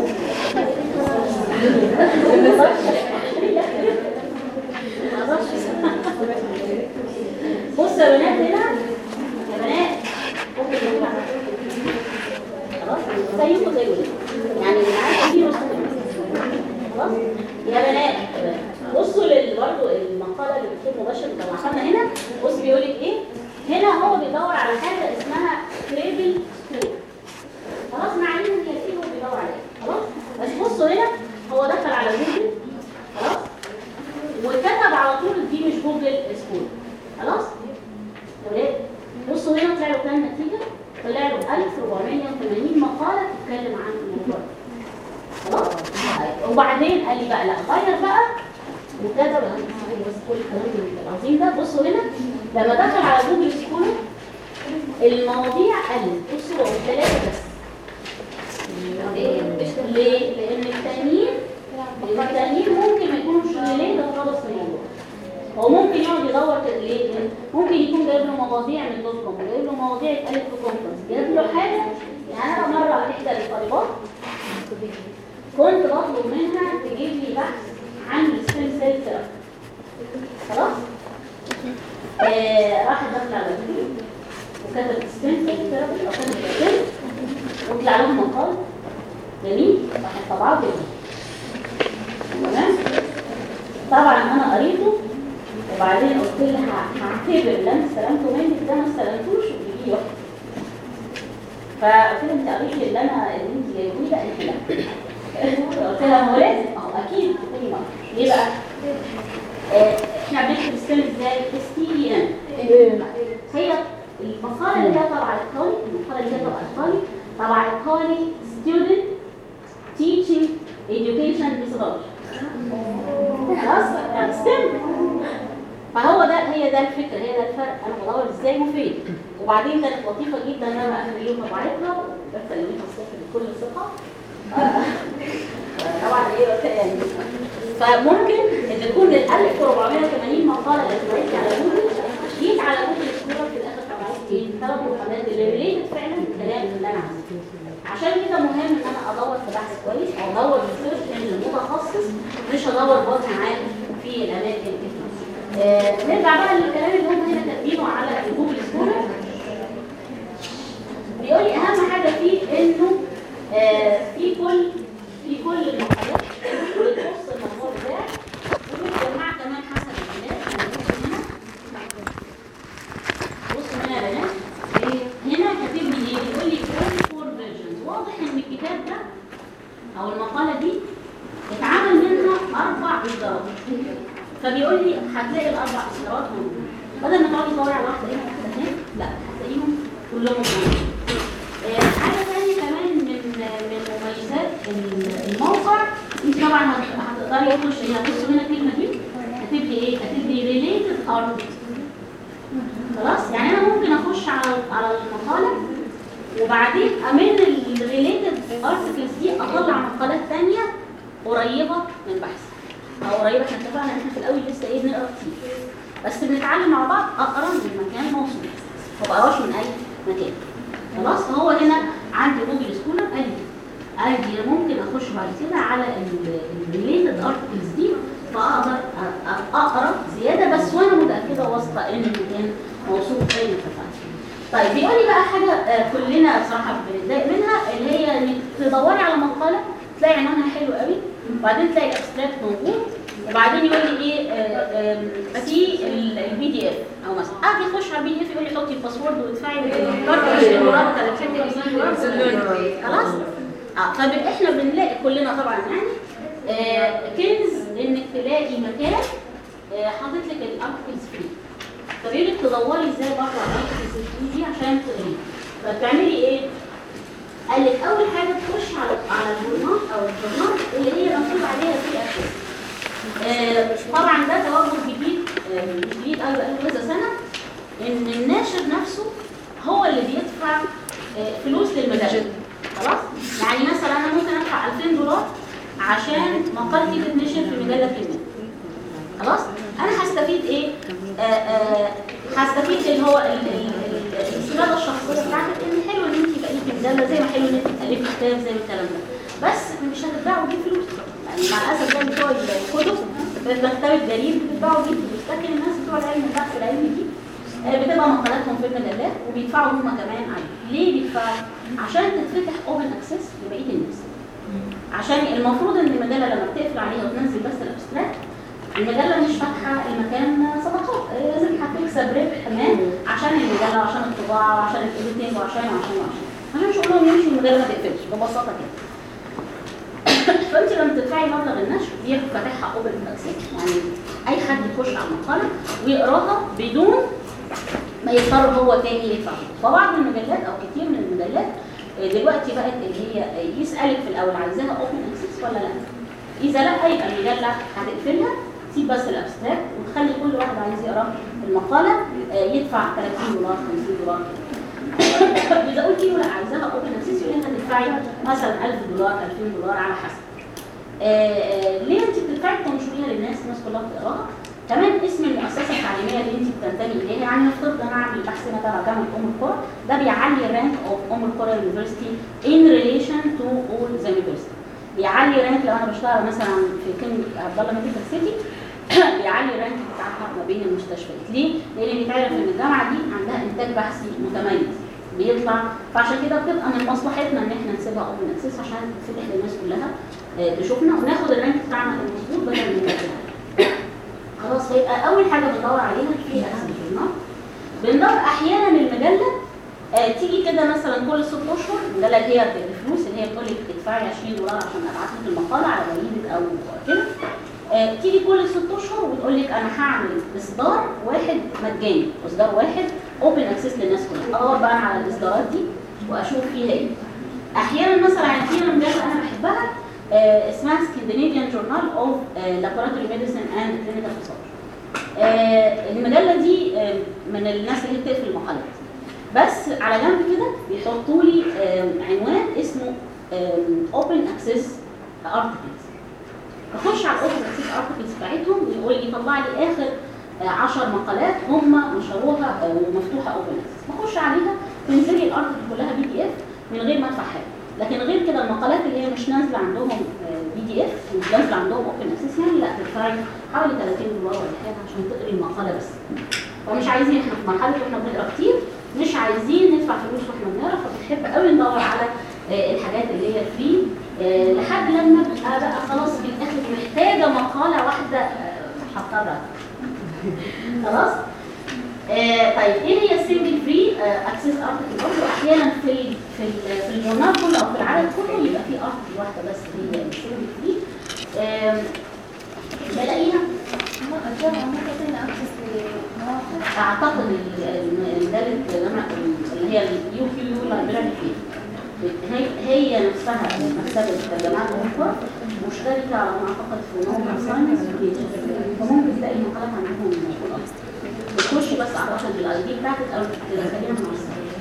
عارفه بص يا بنات هنا يا بنات ممكن نقول على خلاص زيكم زي الولاد يعني اللي عارفه دي رسوم خلاص يا بنات بصوا لل برضه المقاله اللي بتكون مباشر طلعها لنا هنا بص بيقول لك ايه هنا هو بيدور على حاجه اسمها تريبل سكور خلاص مع ان هي ايه هو بيدور عليها خلاص بس بصوا هنا هو دخل على جوجل خلاص وكتب على طول دي مش جوجل سكور خلاص يا ولاد بصوا هنا طلع له كام نتيجه طلع له 1480 مقاله بتتكلم عن الموضوع ده. خلاص وبعدين قال لي بقى لا غير بقى وكتب بس كل الكلام العظيم ده بصوا هنا لما دخل على جوجل سكول المواضيع قلت بصوا هو ثلاثه بس ليه؟ لان التانيين التانيين ممكن ما يكونوش ريليتد خالص للموضوع هو ممكن يقعد يدور كده ليه؟ لأن ممكن يكون جايب له مواضيع من دوت كوم جايب له مواضيع اتقالت في كونفرنس جايب له حاجه يعني انا مره احدى الطالبات كنت بطلب منها تجيب لي بحث عن الستيم سيل ثيرابي خلاص آه راحت داخله على جوجل وكتبت ستيم سيل ثيرابي او كتبت ستيم وطلع لهم مقال جميل راحت طبعاه جدا تمام طبعا انا قريته وبعدين قلت لها هعتبر اللي انت استلمته منك ده ما استلمتوش وتجيبيه واحد فقلت لها انت قريتي اللي انا اللي انت جايبيه ده انت لا قلت لها هو لازم اهو اكيد تكوني مرة ليه بقى؟ آه احنا بنكتب ستيم ازاي اس تي اي ام هي المقاله اللي هي تبع الطالب المقاله اللي هي تبع الطالب تبع الطالب ستودنت teaching education methodology خلاص يعني ستيم فهو ده هي ده الفكره هي ده الفرق انا بدور ازاي مفيد وبعدين كانت لطيفه جدا ان انا اخر اليوم طبعتها بسلمتها الصبح بكل ثقه آه، طبعا ايه يعني فممكن ان تكون ال 1480 مقاله اللي اتعملت على جوجل جيت على جوجل سكولر في الاخر طبعت ايه ثلاث مقالات اللي ريليتد فعلا بالكلام اللي انا عايزه عشان كده مهم ان انا ادور في بحث كويس او ادور ريسيرش المتخصص مش ادور بطن عام في الاماكن دي آه، نرجع بقى للكلام اللي هم هنا كاتبينه على جوجل سكولر بيقول لي اهم حاجه فيه انه آه، في كل في كل المقالات اللي تخص الموضوع بتاعك ومتجمعه كمان حسب البلاد يعني بص هنا بص هنا يا بنات إيه؟ هنا كاتب لي ايه بيقول لي فور فيرجنز واضح ان الكتاب ده او المقاله دي اتعمل منها اربع اصدارات فبيقول لي هتلاقي الاربع اصدارات موجوده بدل ما تقعدي تدوري على واحده هنا واحده هنا لا هتلاقيهم كلهم موجودين آه، حاجه ثانيه كمان من من مميزات الموقع انت طبعا هت- هتقدري تخشي هنا بصوا هنا الكلمه دي هتكتب لي ايه؟ هتكتب لي ريليتد ارتكل خلاص يعني انا ممكن اخش على على المقاله وبعدين من الريليتد ارتكلز دي اطلع مقالات ثانيه قريبه من بحث او قريبه احنا اتفقنا ان احنا في الاول لسه ايه بنقرا كتير بس بنتعلم مع بعض اقرا من مكان موصول ما بقراش من اي مكان خلاص فهو هنا عندي جوجل سكولر قال لي قال لي ممكن اخش بعد كده على الريليتد ارتكلز دي فاقدر أ- أ- اقرا زياده بس وانا متاكده واثقه ان المكان موثوق زي ما اتفقنا طيب بيقول لي بقى حاجه آه، كلنا بصراحه بنتضايق منها اللي هي انك تدوري على مقاله تلاقي عنوانها حلو قوي وبعدين تلاقي الابستراكت موجود وبعدين يقول لي ايه آه، آم، في البي دي اف او مثلا اجي اخش على البي دي اف يقول لي حطي الباسورد وادفعي كارت 20 دولار 30 دولار خلاص اه فاحنا بنلاقي كلنا طبعا يعني آه، كنز انك تلاقي مكان آه، حاطط لك الارتكلز فري فبيقول لك تدوري ازاي بره على الارتكلز فري دي عشان تقري فبتعملي ايه؟ قال لك اول حاجه تخش على على الجورنال او الجورنال اللي هي مكتوب عليها في اساس آه، طبعا ده توجه جديد آه، مش جديد قوي بقاله كذا سنه ان الناشر نفسه هو اللي بيدفع آه، فلوس للمجله خلاص يعني مثلا انا ممكن ادفع 2000 دولار عشان مقالتي تتنشر في مجله كلمه خلاص انا هستفيد ايه آه، آه، هستفيد اللي هو ال- ال- ال- الاستفاده الشخصيه بتاعتك ان حلو ان انت يبقى ليكي مجله زي ما حلو ان انت تالفي كتاب زي الكلام ده بس مش هتتباعوا بيه فلوس يعني مع الاسف ده بتوع الكتب مكتبه جريد بتتباعوا بيه فلوس لكن الناس بتوع العلم البحث العلمي دي آه، بتبقى مقالاتهم في المجلات وبيدفعوا هم كمان عليه ليه بيدفعوا عشان تتفتح اوبن اكسس لبقيه الناس عشان المفروض ان المجله لما بتقفل عليها وتنزل بس الابستراكت المجله مش فاتحه المكان صدقات آه، لازم هتكسب ربح كمان عشان المجله وعشان الطباعه وعشان الايديتنج وعشان وعشان وعشان عشان شغلهم يمشي المجله ما تقفلش ببساطه كده فانت لما تدفعي مبلغ النشر بيبقى فاتحها اوبن اكسس يعني اي حد يخش على المقاله ويقراها بدون ما يضطر هو تاني يدفع فبعض المجلات او كتير من المجلات آه، دلوقتي بقت اللي هي آه، يسالك في الاول عايزاها اوبن اكسس ولا لا اذا لا يبقى المجله هتقفلها تسيب بس الابستراكت وتخلي كل واحد عايز يقرا المقاله آه، يدفع 30 دولار 50 دولار اذا قلت له لا عايزاها اوبن اكسس يقول لك هتدفعي مثلا 1000 دولار 2000 دولار على حسب آه، آه، ليه انت بتدفعي تنشريها للناس الناس كلها بتقراها كمان اسم المؤسسه التعليميه اللي انت بتنتمي اليها يعني نفترض انا اعمل بحث هنا تبع جامعه ام القرى ده بيعلي الرانك اوف ام القرى يونيفرستي ان ريليشن تو اول ذا يونيفرستي بيعلي رانك لو انا بشتغل مثلا في كلمه عبد الله مدينه سيتي بيعلي الرانك بتاعها ما بين المستشفيات ليه؟ لان بيتعرف ان الجامعه دي عندها انتاج بحثي متميز بيطلع فعشان كده بتبقى من مصلحتنا ان احنا نسيبها اوبن اكسس عشان تفتح للناس كلها آه، تشوفنا وناخد الرانك بتاعنا المظبوط بدل من الرانك خلاص فيبقى اول حاجه بندور عليها في اسم الجورنال بندور احيانا المجله آه تيجي كده مثلا كل ست اشهر المجله اللي هي بفلوس اللي هي بتقول لك تدفعي 20 دولار عشان ابعت لك المقاله على بريدك او كده آه، تيجي كل ست اشهر وتقول لك انا هعمل اصدار واحد مجاني اصدار واحد اوبن اكسس للناس كلها ادور بقى أنا على الاصدارات دي واشوف فيها ايه احيانا مثلا يعني في مجله انا بحبها آه، اسمها سكندنافيان جورنال اوف لابوراتوري ميديسن اند كلينيكال ريسيرش المجله دي آه، من الناس اللي هي بتقفل المقالات بس على جنب كده بيحطوا لي آه، عنوان اسمه اوبن اكسس ارتكلز بخش على الاوبن اكسس ارتكلز بتاعتهم ويقول لي طلع لي اخر 10 مقالات هم نشروها آه، ومفتوحه اوبن اكسس بخش عليها تنزل لي الارتكل كلها بي دي اف من غير ما ادفع حاجه لكن غير كده المقالات اللي هي مش نازله عندهم بي دي اف مش نازله عندهم اوبن اكسس يعني لا تدفعي حوالي 30 دولار ولا حاجه عشان تقري المقاله بس فمش عايزين احنا في مرحله واحنا بنقرا كتير مش عايزين ندفع فلوس واحنا بنقرا فبنحب قوي ندور على آه، الحاجات اللي هي فري آه، لحد لما ببقى بقى خلاص في الاخر محتاجه مقاله واحده آه، هضطر خلاص آه طيب ايه هي السنجل فري اكسس ارتكل برضه احيانا في ال في ال في الجورنال كله او في العدد كله يبقى في ارتكل واحده بس هي السنجل فري بلاقيها اعتقد ال- ال- مجله جامعه اللي هي اليو كيو يو لايبراري هي هي نفسها مكتبه الجامعات الاخرى مشتركه على ما اعتقد في موقع ساينس فممكن تلاقي المقالات عندهم موجوده بتخش بس اعتقد بالاي دي بتاعتك او تدخليها مع السيرفر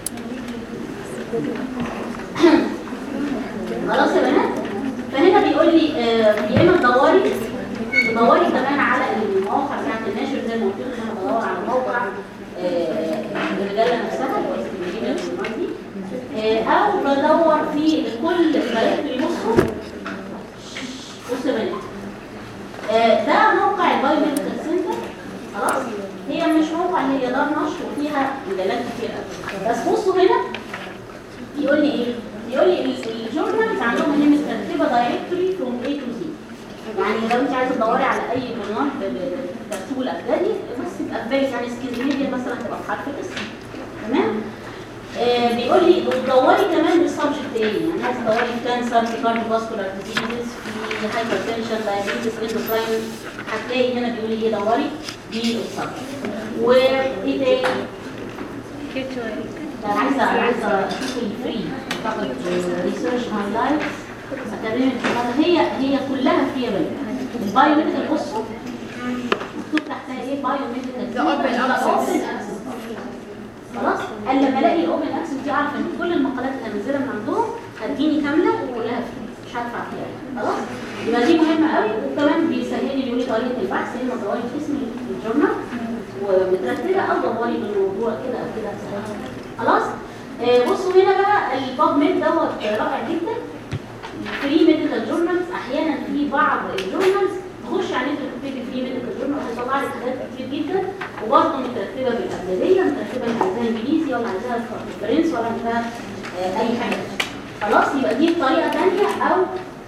خلاص يا بنات فهنا بيقول لي آه، يا اما تدوري تدوري كمان على المواقع بتاعت الناشر زي ما قلت لك انا بدور على موقع آه، الرجاله نفسها اللي هو اسكندريه الجمعتي او بدور في كل البلد اللي بصوا بصوا يا بنات آه، ده موقع البايوميديكال سنتر خلاص هي مش موقع هي دار نشر وفيها مجالات كتير قوي بس بصوا هنا يقول لي ايه؟ يقول لي ال- الجورنالز عندهم هنا مترتبه دايركتوري فروم A to Z يعني لو انت عايزه تدوري على اي جورنال ب- ب- بترتيبه الابجدي بس تبقى في بالك يعني سكندنافيا مثلا تبقى في حرف اس تمام؟ آه بيقول لي وتدوري كمان بالسبجكت ايه يعني عايزه تدوري في كانسر في كارديوفاسكولار ديزيزز في هايبرتنشن دايابيتس اندوكراين هتلاقي هنا بيقول لي ايه دوري بالسبجكت وايه تاني؟ لا انا عايزه انا عايزه اشوف الفري اعتقد ريسيرش هايلايتس اكاديميك هي هي كلها فيها بنات البايو ميديكال بصوا مكتوب تحتها ايه بايو ميديكال The open access. خلاص قال لما الاقي الاوبن اكسس دي عارفه ان كل المقالات اللي هنزلها من عندهم هتجيني كامله وكلها فري مش هدفع فيها يعني. خلاص يبقى دي مهمه قوي وكمان بيسهل لي بيقول لي طريقه البحث هنا دوري اسم الجورنال ومترتبه او دوري بالموضوع كده او كده خلاص آه، بصوا هنا بقى الباب ميد دوت رائع جدا فري ميديكال جورنالز احيانا في بعض الجورنالز تخش على النت وتكتبي فري ميديكال جورنال هتطلع لك حاجات كتير جدا وبرضه مترتبه بالابجديه مترتبه اللي عايزاها انجليزي ولا عايزاها فرنسي ولا عايزاها آه، اي حاجه خلاص يبقى دي طريقه ثانيه او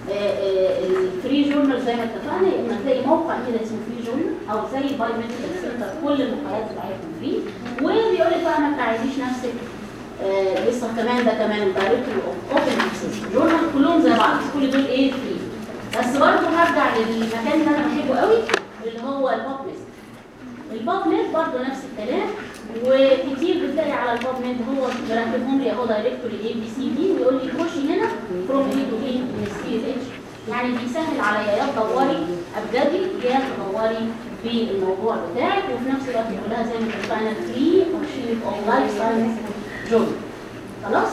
الفري جورنال زي ما اتفقنا يا اما تلاقي موقع كده اسمه فري جورنال او زي باي ميديكال سنتر كل المقالات بتاعتهم فري وبيقول لك بقى ما تعيديش نفسك آه، لسه كمان ده كمان دايركتوري اوف اوبن اكسس جورنال كلهم زي بعض بس كل دول ايه فري بس برضه هرجع للمكان اللي انا بحبه قوي اللي هو الباب ليست الباب نت برضه نفس الكلام وكتير بتلاقي على الباب نت هو برتبهم لي اهو دايركتوري اي بي سي دي ويقول لي خشي هنا فروم اي تو اي من السي اس اتش يعني بيسهل عليا يا تدوري ابجدي يا تدوري في الموضوع بتاعك وفي نفس الوقت كلها زي ما اتفقنا فري ارشيف اوف لايف ساينس جورنال خلاص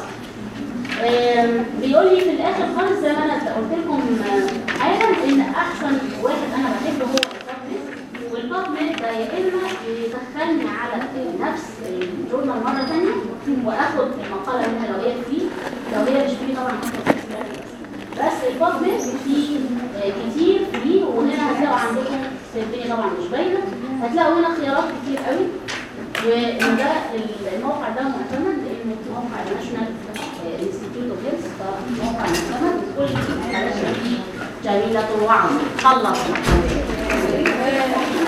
آم، بيقول لي في الاخر خالص زي ما انا قلت لكم آه، حالا ان احسن واحد انا بحبه هو الباب والباب ميد ده يا اما يدخلني على نفس الجورنال مره ثانيه واخد المقاله منها لو هي فري لو هي مش فري طبعا هاخد بس الباب ميد فيه آه، كتير فري وهنا هتلاقوا عندكم الدنيا طبعا مش باينه هتلاقوا هنا خيارات كتير قوي وده الموقع ده معتمد لانه موقع ناشونال انستيتيوت اوف هيلث فموقع معتمد كل حالاتنا فيه جميله وعظيمه خلص